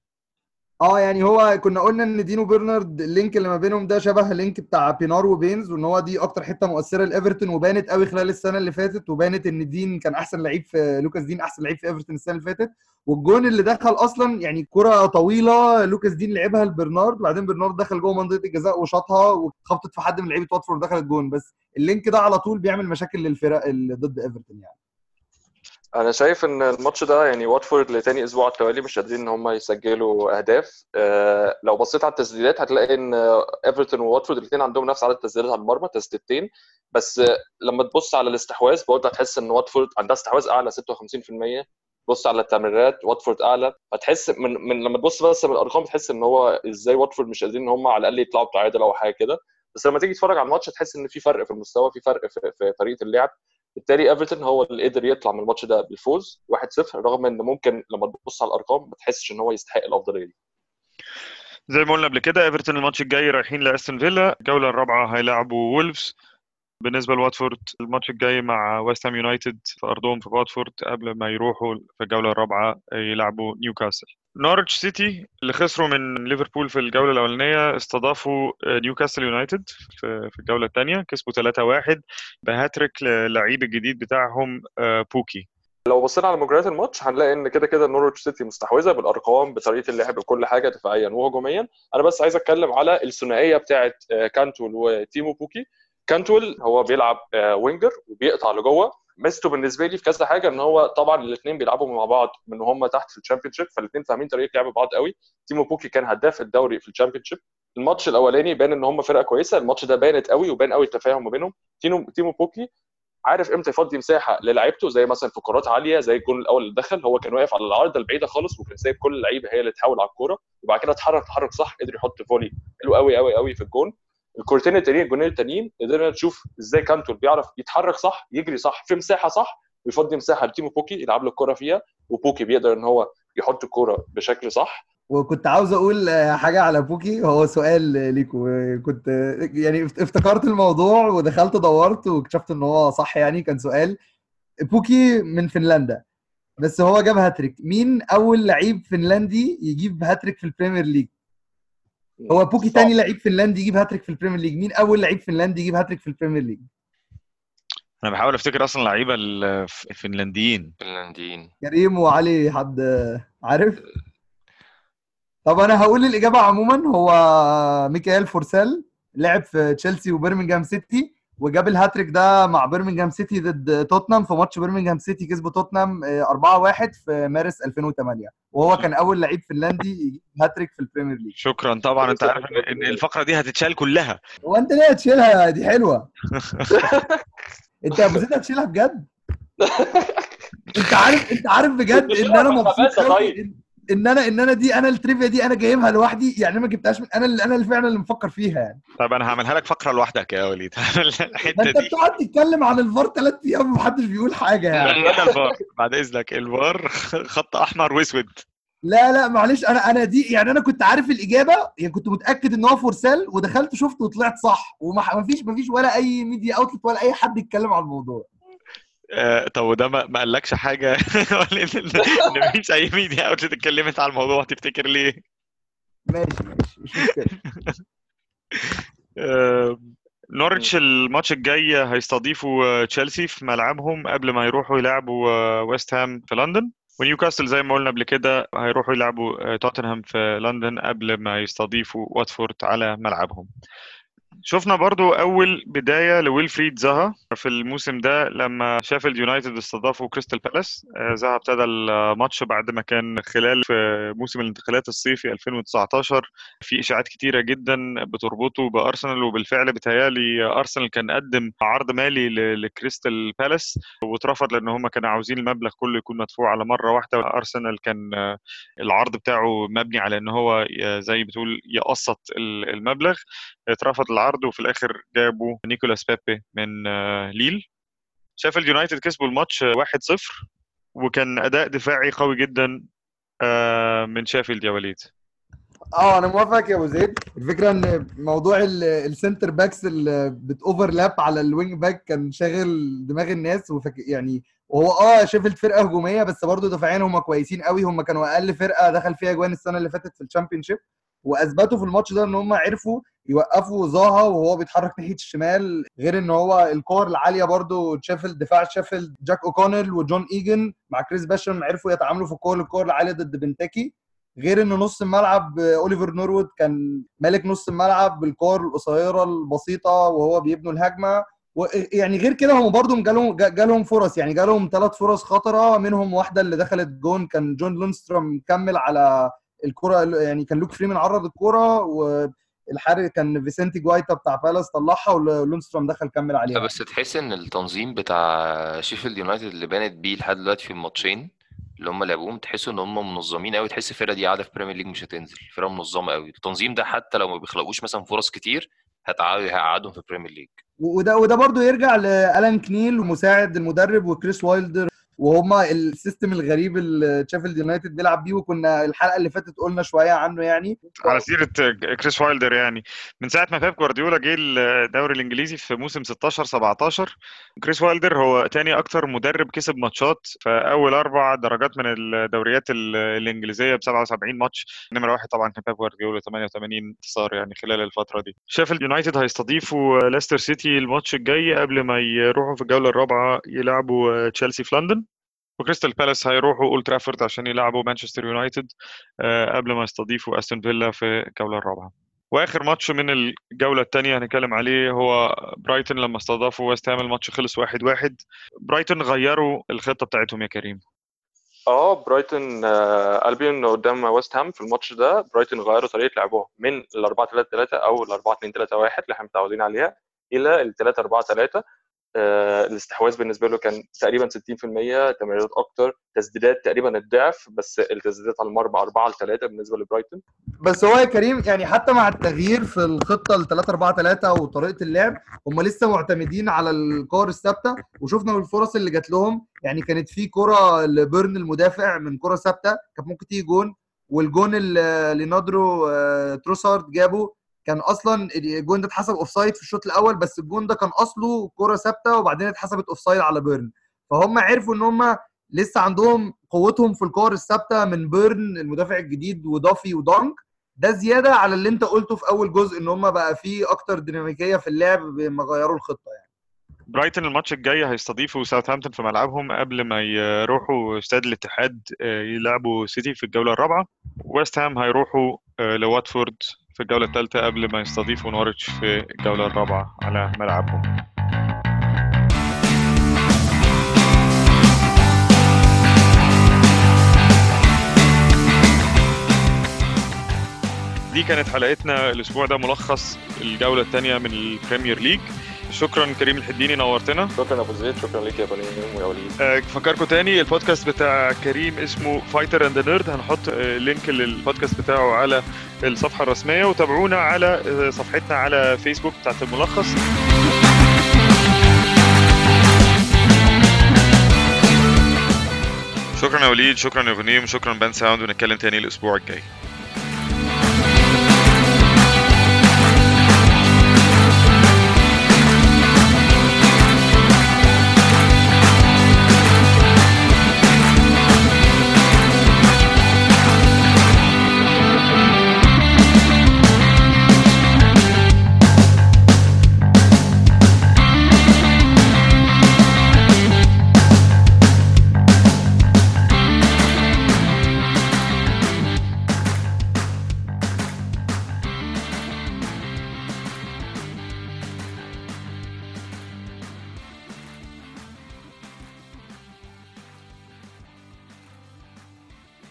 اه يعني هو كنا قلنا ان دينو بيرنارد اللينك اللي ما بينهم ده شبه اللينك بتاع بينار وبينز وان هو دي اكتر حته مؤثره لايفرتون وبانت قوي خلال السنه اللي فاتت وبانت ان دين كان احسن لعيب في لوكاس دين احسن لعيب في ايفرتون السنه اللي فاتت والجون اللي دخل اصلا يعني كره طويله لوكاس دين لعبها لبرنارد وبعدين برنارد دخل جوه منطقه الجزاء وشاطها وخبطت في حد من لعيبه واتفورد دخلت جون بس اللينك ده على طول بيعمل مشاكل للفرق اللي ضد ايفرتون يعني انا شايف ان الماتش ده يعني واتفورد لتاني اسبوع على التوالي مش قادرين ان هم يسجلوا اهداف آه، لو بصيت على التسديدات هتلاقي ان آه، ايفرتون وواتفورد الاثنين عندهم نفس عدد التسديدات على المرمى تسديدتين بس آه، لما تبص على الاستحواذ برضه هتحس ان واتفورد عندها استحواذ اعلى 56% بص على التمريرات واتفورد اعلى هتحس من من لما تبص بس من الارقام تحس ان هو ازاي واتفورد مش قادرين ان هم على الاقل يطلعوا بتعادل او حاجه كده بس لما تيجي تتفرج على الماتش هتحس ان في فرق في المستوى في فرق في, في طريقه اللعب بالتالي ايفرتون هو اللي قدر يطلع من الماتش ده بالفوز 1-0 رغم ان ممكن لما تبص على الارقام ما تحسش ان هو يستحق الافضليه دي زي ما قلنا قبل كده ايفرتون الماتش الجاي رايحين لاستون فيلا الجوله الرابعه هيلعبوا وولفز بالنسبه لواتفورد الماتش الجاي مع ويست هام يونايتد في ارضهم في واتفورد قبل ما يروحوا في الجوله الرابعه يلعبوا نيوكاسل نورتش سيتي اللي خسروا من ليفربول في الجوله الاولانيه استضافوا نيوكاسل يونايتد في في الجوله الثانيه كسبوا 3-1 بهاتريك للعيب الجديد بتاعهم آه، بوكي لو بصينا على مجريات الماتش هنلاقي ان كده كده نورويتش سيتي مستحوذه بالارقام بطريقه اللعب بكل حاجه دفاعيا وهجوميا انا بس عايز اتكلم على الثنائيه بتاعه آه، كانتول وتيمو بوكي كانتول هو بيلعب آه، وينجر وبيقطع لجوه ميزته بالنسبه لي في كذا حاجه ان هو طبعا الاثنين بيلعبوا مع بعض من هم تحت في الشامبيونشيب فالاثنين فاهمين طريقه لعب بعض قوي تيمو بوكي كان هداف الدوري في الشامبيونشيب الماتش الاولاني بان ان هم فرقه كويسه الماتش ده بانت قوي وبان قوي التفاهم ما بينهم تيمو تيمو بوكي عارف امتى يفضي مساحه للعيبته زي مثلا في كرات عاليه زي الجون الاول اللي دخل هو كان واقف على العارضه البعيده خالص وكان سايب كل اللعيبه هي اللي تحاول على الكوره وبعد كده اتحرك تحرك صح قدر يحط فولي حلو قوي قوي قوي في الجون الكورتين التانيين الجونين التانيين قدرنا نشوف ازاي كانتول بيعرف يتحرك صح يجري صح في مساحه صح ويفضي مساحه لتيمو بوكي يلعب له الكوره فيها وبوكي بيقدر ان هو يحط الكوره بشكل صح وكنت عاوز اقول آه، حاجه على بوكي هو سؤال آه، ليكوا آه، كنت آه، يعني افت- افتكرت الموضوع ودخلت دورت واكتشفت ان هو صح يعني كان سؤال بوكي من فنلندا بس هو جاب هاتريك مين اول لعيب فنلندي يجيب هاتريك في البريمير ليج هو بوكي صعب. تاني لعيب فنلندي يجيب هاتريك في البريمير ليج مين اول لعيب فنلندي يجيب هاتريك في البريمير ليج انا بحاول افتكر اصلا لعيبه الفنلنديين فنلنديين كريم وعلي حد آه، عارف طب انا هقول الاجابه عموما هو ميكائيل فورسال لعب في تشيلسي وبرمنجهام سيتي وجاب الهاتريك ده مع برمنجهام سيتي ضد توتنهام في ماتش برمنجهام سيتي كسبوا توتنهام آه، 4-1 في مارس 2008 وهو كان اول لعيب فنلندي يجيب هاتريك في البريمير ليج شكرا طبعا انت عارف ان إن الفقره دي هتتشال كلها هو انت ليه هتشيلها دي حلوه انت يا ابو زيد هتشيلها بجد انت عارف انت عارف بجد ان انا مبسوط خباثة قوي طيب. ان ان انا ان انا دي انا التريفيا دي انا جايبها لوحدي يعني ما جبتهاش من انا اللي انا اللي فعلا اللي مفكر فيها يعني طب انا هعملها لك فقره لوحدك يا وليد ما الحته انت دي بتقعد تتكلم عن الفار ثلاث ايام ومحدش بيقول حاجه يعني بدل الفار بعد اذنك الفار خط احمر واسود لا لا معلش انا انا دي يعني انا كنت عارف الاجابه يعني كنت متاكد ان هو فورسال ودخلت شفت وطلعت صح وما فيش ما فيش ولا اي ميديا اوتلت ولا اي حد يتكلم عن الموضوع آه، طب وده ما ما قالكش حاجه ولا ان إن مفيش اي ميديا اوتلت اتكلمت على الموضوع تفتكر ليه؟ ماشي ماشي مش مشكله آه، نورتش الماتش الجاي هيستضيفوا آه، تشيلسي في ملعبهم قبل ما يروحوا يلعبوا آه، ويست هام في لندن ونيوكاسل زي ما قلنا قبل كده هيروحوا يلعبوا آه، توتنهام في لندن قبل ما يستضيفوا واتفورد على ملعبهم شفنا برضو أول بداية لويلفريد زها في الموسم ده لما شافيلد يونايتد استضافوا كريستال بالاس آه، زها ابتدى الماتش بعد ما كان خلال في موسم الانتقالات الصيفي 2019 في إشاعات كتيرة جدا بتربطه بأرسنال وبالفعل بتهيالي أرسنال كان قدم عرض مالي ل- لكريستال بالاس واترفض لأن هم كانوا عاوزين المبلغ كله يكون مدفوع على مرة واحدة أرسنال كان آه، العرض بتاعه مبني على ان هو ي- زي بتقول يقسط ال- المبلغ اترفض العرض وفي الاخر جابوا نيكولاس بيبي من آه، ليل شافيلد يونايتد كسبوا الماتش آه، 1-0 وكان اداء دفاعي قوي جدا آه، من شافيلد يا وليد اه انا موافقك يا ابو زيد الفكره ان موضوع ال- السنتر باكس اللي بتوفرلاب على الوينج باك كان شاغل دماغ الناس وفك يعني وهو اه شيفيلد فرقه هجوميه بس برضه دفاعيا هم كويسين قوي هم كانوا اقل فرقه دخل فيها اجوان السنه اللي فاتت في الشامبيونشيب واثبتوا في الماتش ده ان هم عرفوا يوقفوا زاها وهو بيتحرك ناحيه الشمال غير ان هو الكور العاليه برضه شيفيلد دفاع شيفيلد جاك اوكونيل وجون ايجن مع كريس باشم عرفوا يتعاملوا في الكور الكور العاليه ضد بنتاكي غير ان نص الملعب اوليفر نورwood كان مالك نص الملعب بالكور القصيره البسيطه وهو بيبنوا الهجمه ويعني غير كده هم برضو جالهم جالهم فرص يعني جالهم ثلاث فرص خطره منهم واحده اللي دخلت جون كان جون لونستروم كمل على الكره يعني كان لوك فريمان عرض الكره والحارس كان فيسنتي جوايتا بتاع بالاس طلعها ولونستروم دخل كمل عليها بس تحس ان التنظيم بتاع شيفيلد يونايتد اللي بانت بيه لحد دلوقتي في الماتشين اللي هم لعبوهم تحسوا ان هم منظمين قوي تحس الفرقه دي قاعده في بريمير ليج مش هتنزل فرقه منظمه قوي التنظيم ده حتى لو ما بيخلقوش مثلا فرص كتير هتقعد- هيقعدهم في بريمير ليج وده وده برضه يرجع لالان كنيل ومساعد المدرب وكريس وايلدر وهما السيستم الغريب اللي تشيفيلد يونايتد بيلعب بيه وكنا الحلقه اللي فاتت قلنا شويه عنه يعني على سيره كريس وايلدر يعني من ساعه ما بيب جوارديولا جه الدوري الانجليزي في موسم 16 17 كريس وايلدر هو تاني اكتر مدرب كسب ماتشات في اول اربع درجات من الدوريات ال- الانجليزيه ب 77 ماتش نمره واحد طبعا كان بيب جوارديولا 88 انتصار يعني خلال الفتره دي شيفيلد يونايتد هيستضيفوا ليستر سيتي الماتش الجاي قبل ما يروحوا في الجوله الرابعه يلعبوا تشيلسي في لندن وكريستال بالاس هيروحوا اولد ترافورد عشان يلعبوا مانشستر يونايتد آه، قبل ما يستضيفوا استون فيلا في الجوله الرابعه واخر ماتش من الجوله الثانيه هنتكلم عليه هو برايتون لما استضافوا ويست هام الماتش خلص واحد واحد برايتون غيروا الخطه بتاعتهم يا كريم اه برايتون آه، البيون قدام ويست هام في الماتش ده برايتون غيروا طريقه لعبهم من ال 4 3 3 او ال 4 2 3 1 اللي احنا متعودين عليها الى ال 3 4 3 آه، الاستحواذ بالنسبه له كان تقريبا 60% تمريرات اكتر تسديدات تقريبا الضعف بس التسديدات على المرمى 4 ل 3 بالنسبه لبرايتون بس هو يا كريم يعني حتى مع التغيير في الخطه ل 3 4 3 وطريقه اللعب هم لسه معتمدين على الكور الثابته وشفنا الفرص اللي جات لهم يعني كانت في كره لبيرن المدافع من كره ثابته كانت ممكن تيجي جون والجون اللي لينادرو آه، تروسارد جابه كان اصلا الجون ده اتحسب اوفسايد في الشوط الاول بس الجون ده كان اصله كره ثابته وبعدين اتحسبت اوفسايد على بيرن فهم عرفوا ان هم لسه عندهم قوتهم في الكور الثابته من بيرن المدافع الجديد ودافي ودونك ده زياده على اللي انت قلته في اول جزء ان هم بقى فيه اكتر ديناميكيه في اللعب بما غيروا الخطه يعني برايتون الماتش الجاي هيستضيفوا ساوثهامبتون في ملعبهم قبل ما يروحوا استاد الاتحاد آه، يلعبوا سيتي في الجوله الرابعه ويست هام هيروحوا آه، لواتفورد في الجوله الثالثه قبل ما يستضيفوا نورتش في الجوله الرابعه على ملعبهم دي كانت حلقتنا الاسبوع ده ملخص الجوله الثانيه من البريمير ليج شكرا كريم الحديني نورتنا شكرا ابو زيد شكرا ليك يا بنيم ويا وليد آه، فكركم تاني البودكاست بتاع كريم اسمه فايتر اند نيرد هنحط آه، لينك للبودكاست بتاعه على الصفحه الرسميه وتابعونا على آه، صفحتنا على فيسبوك بتاعت الملخص شكرا يا وليد شكرا يا غنيم شكرا بان ساوند ونتكلم تاني الاسبوع الجاي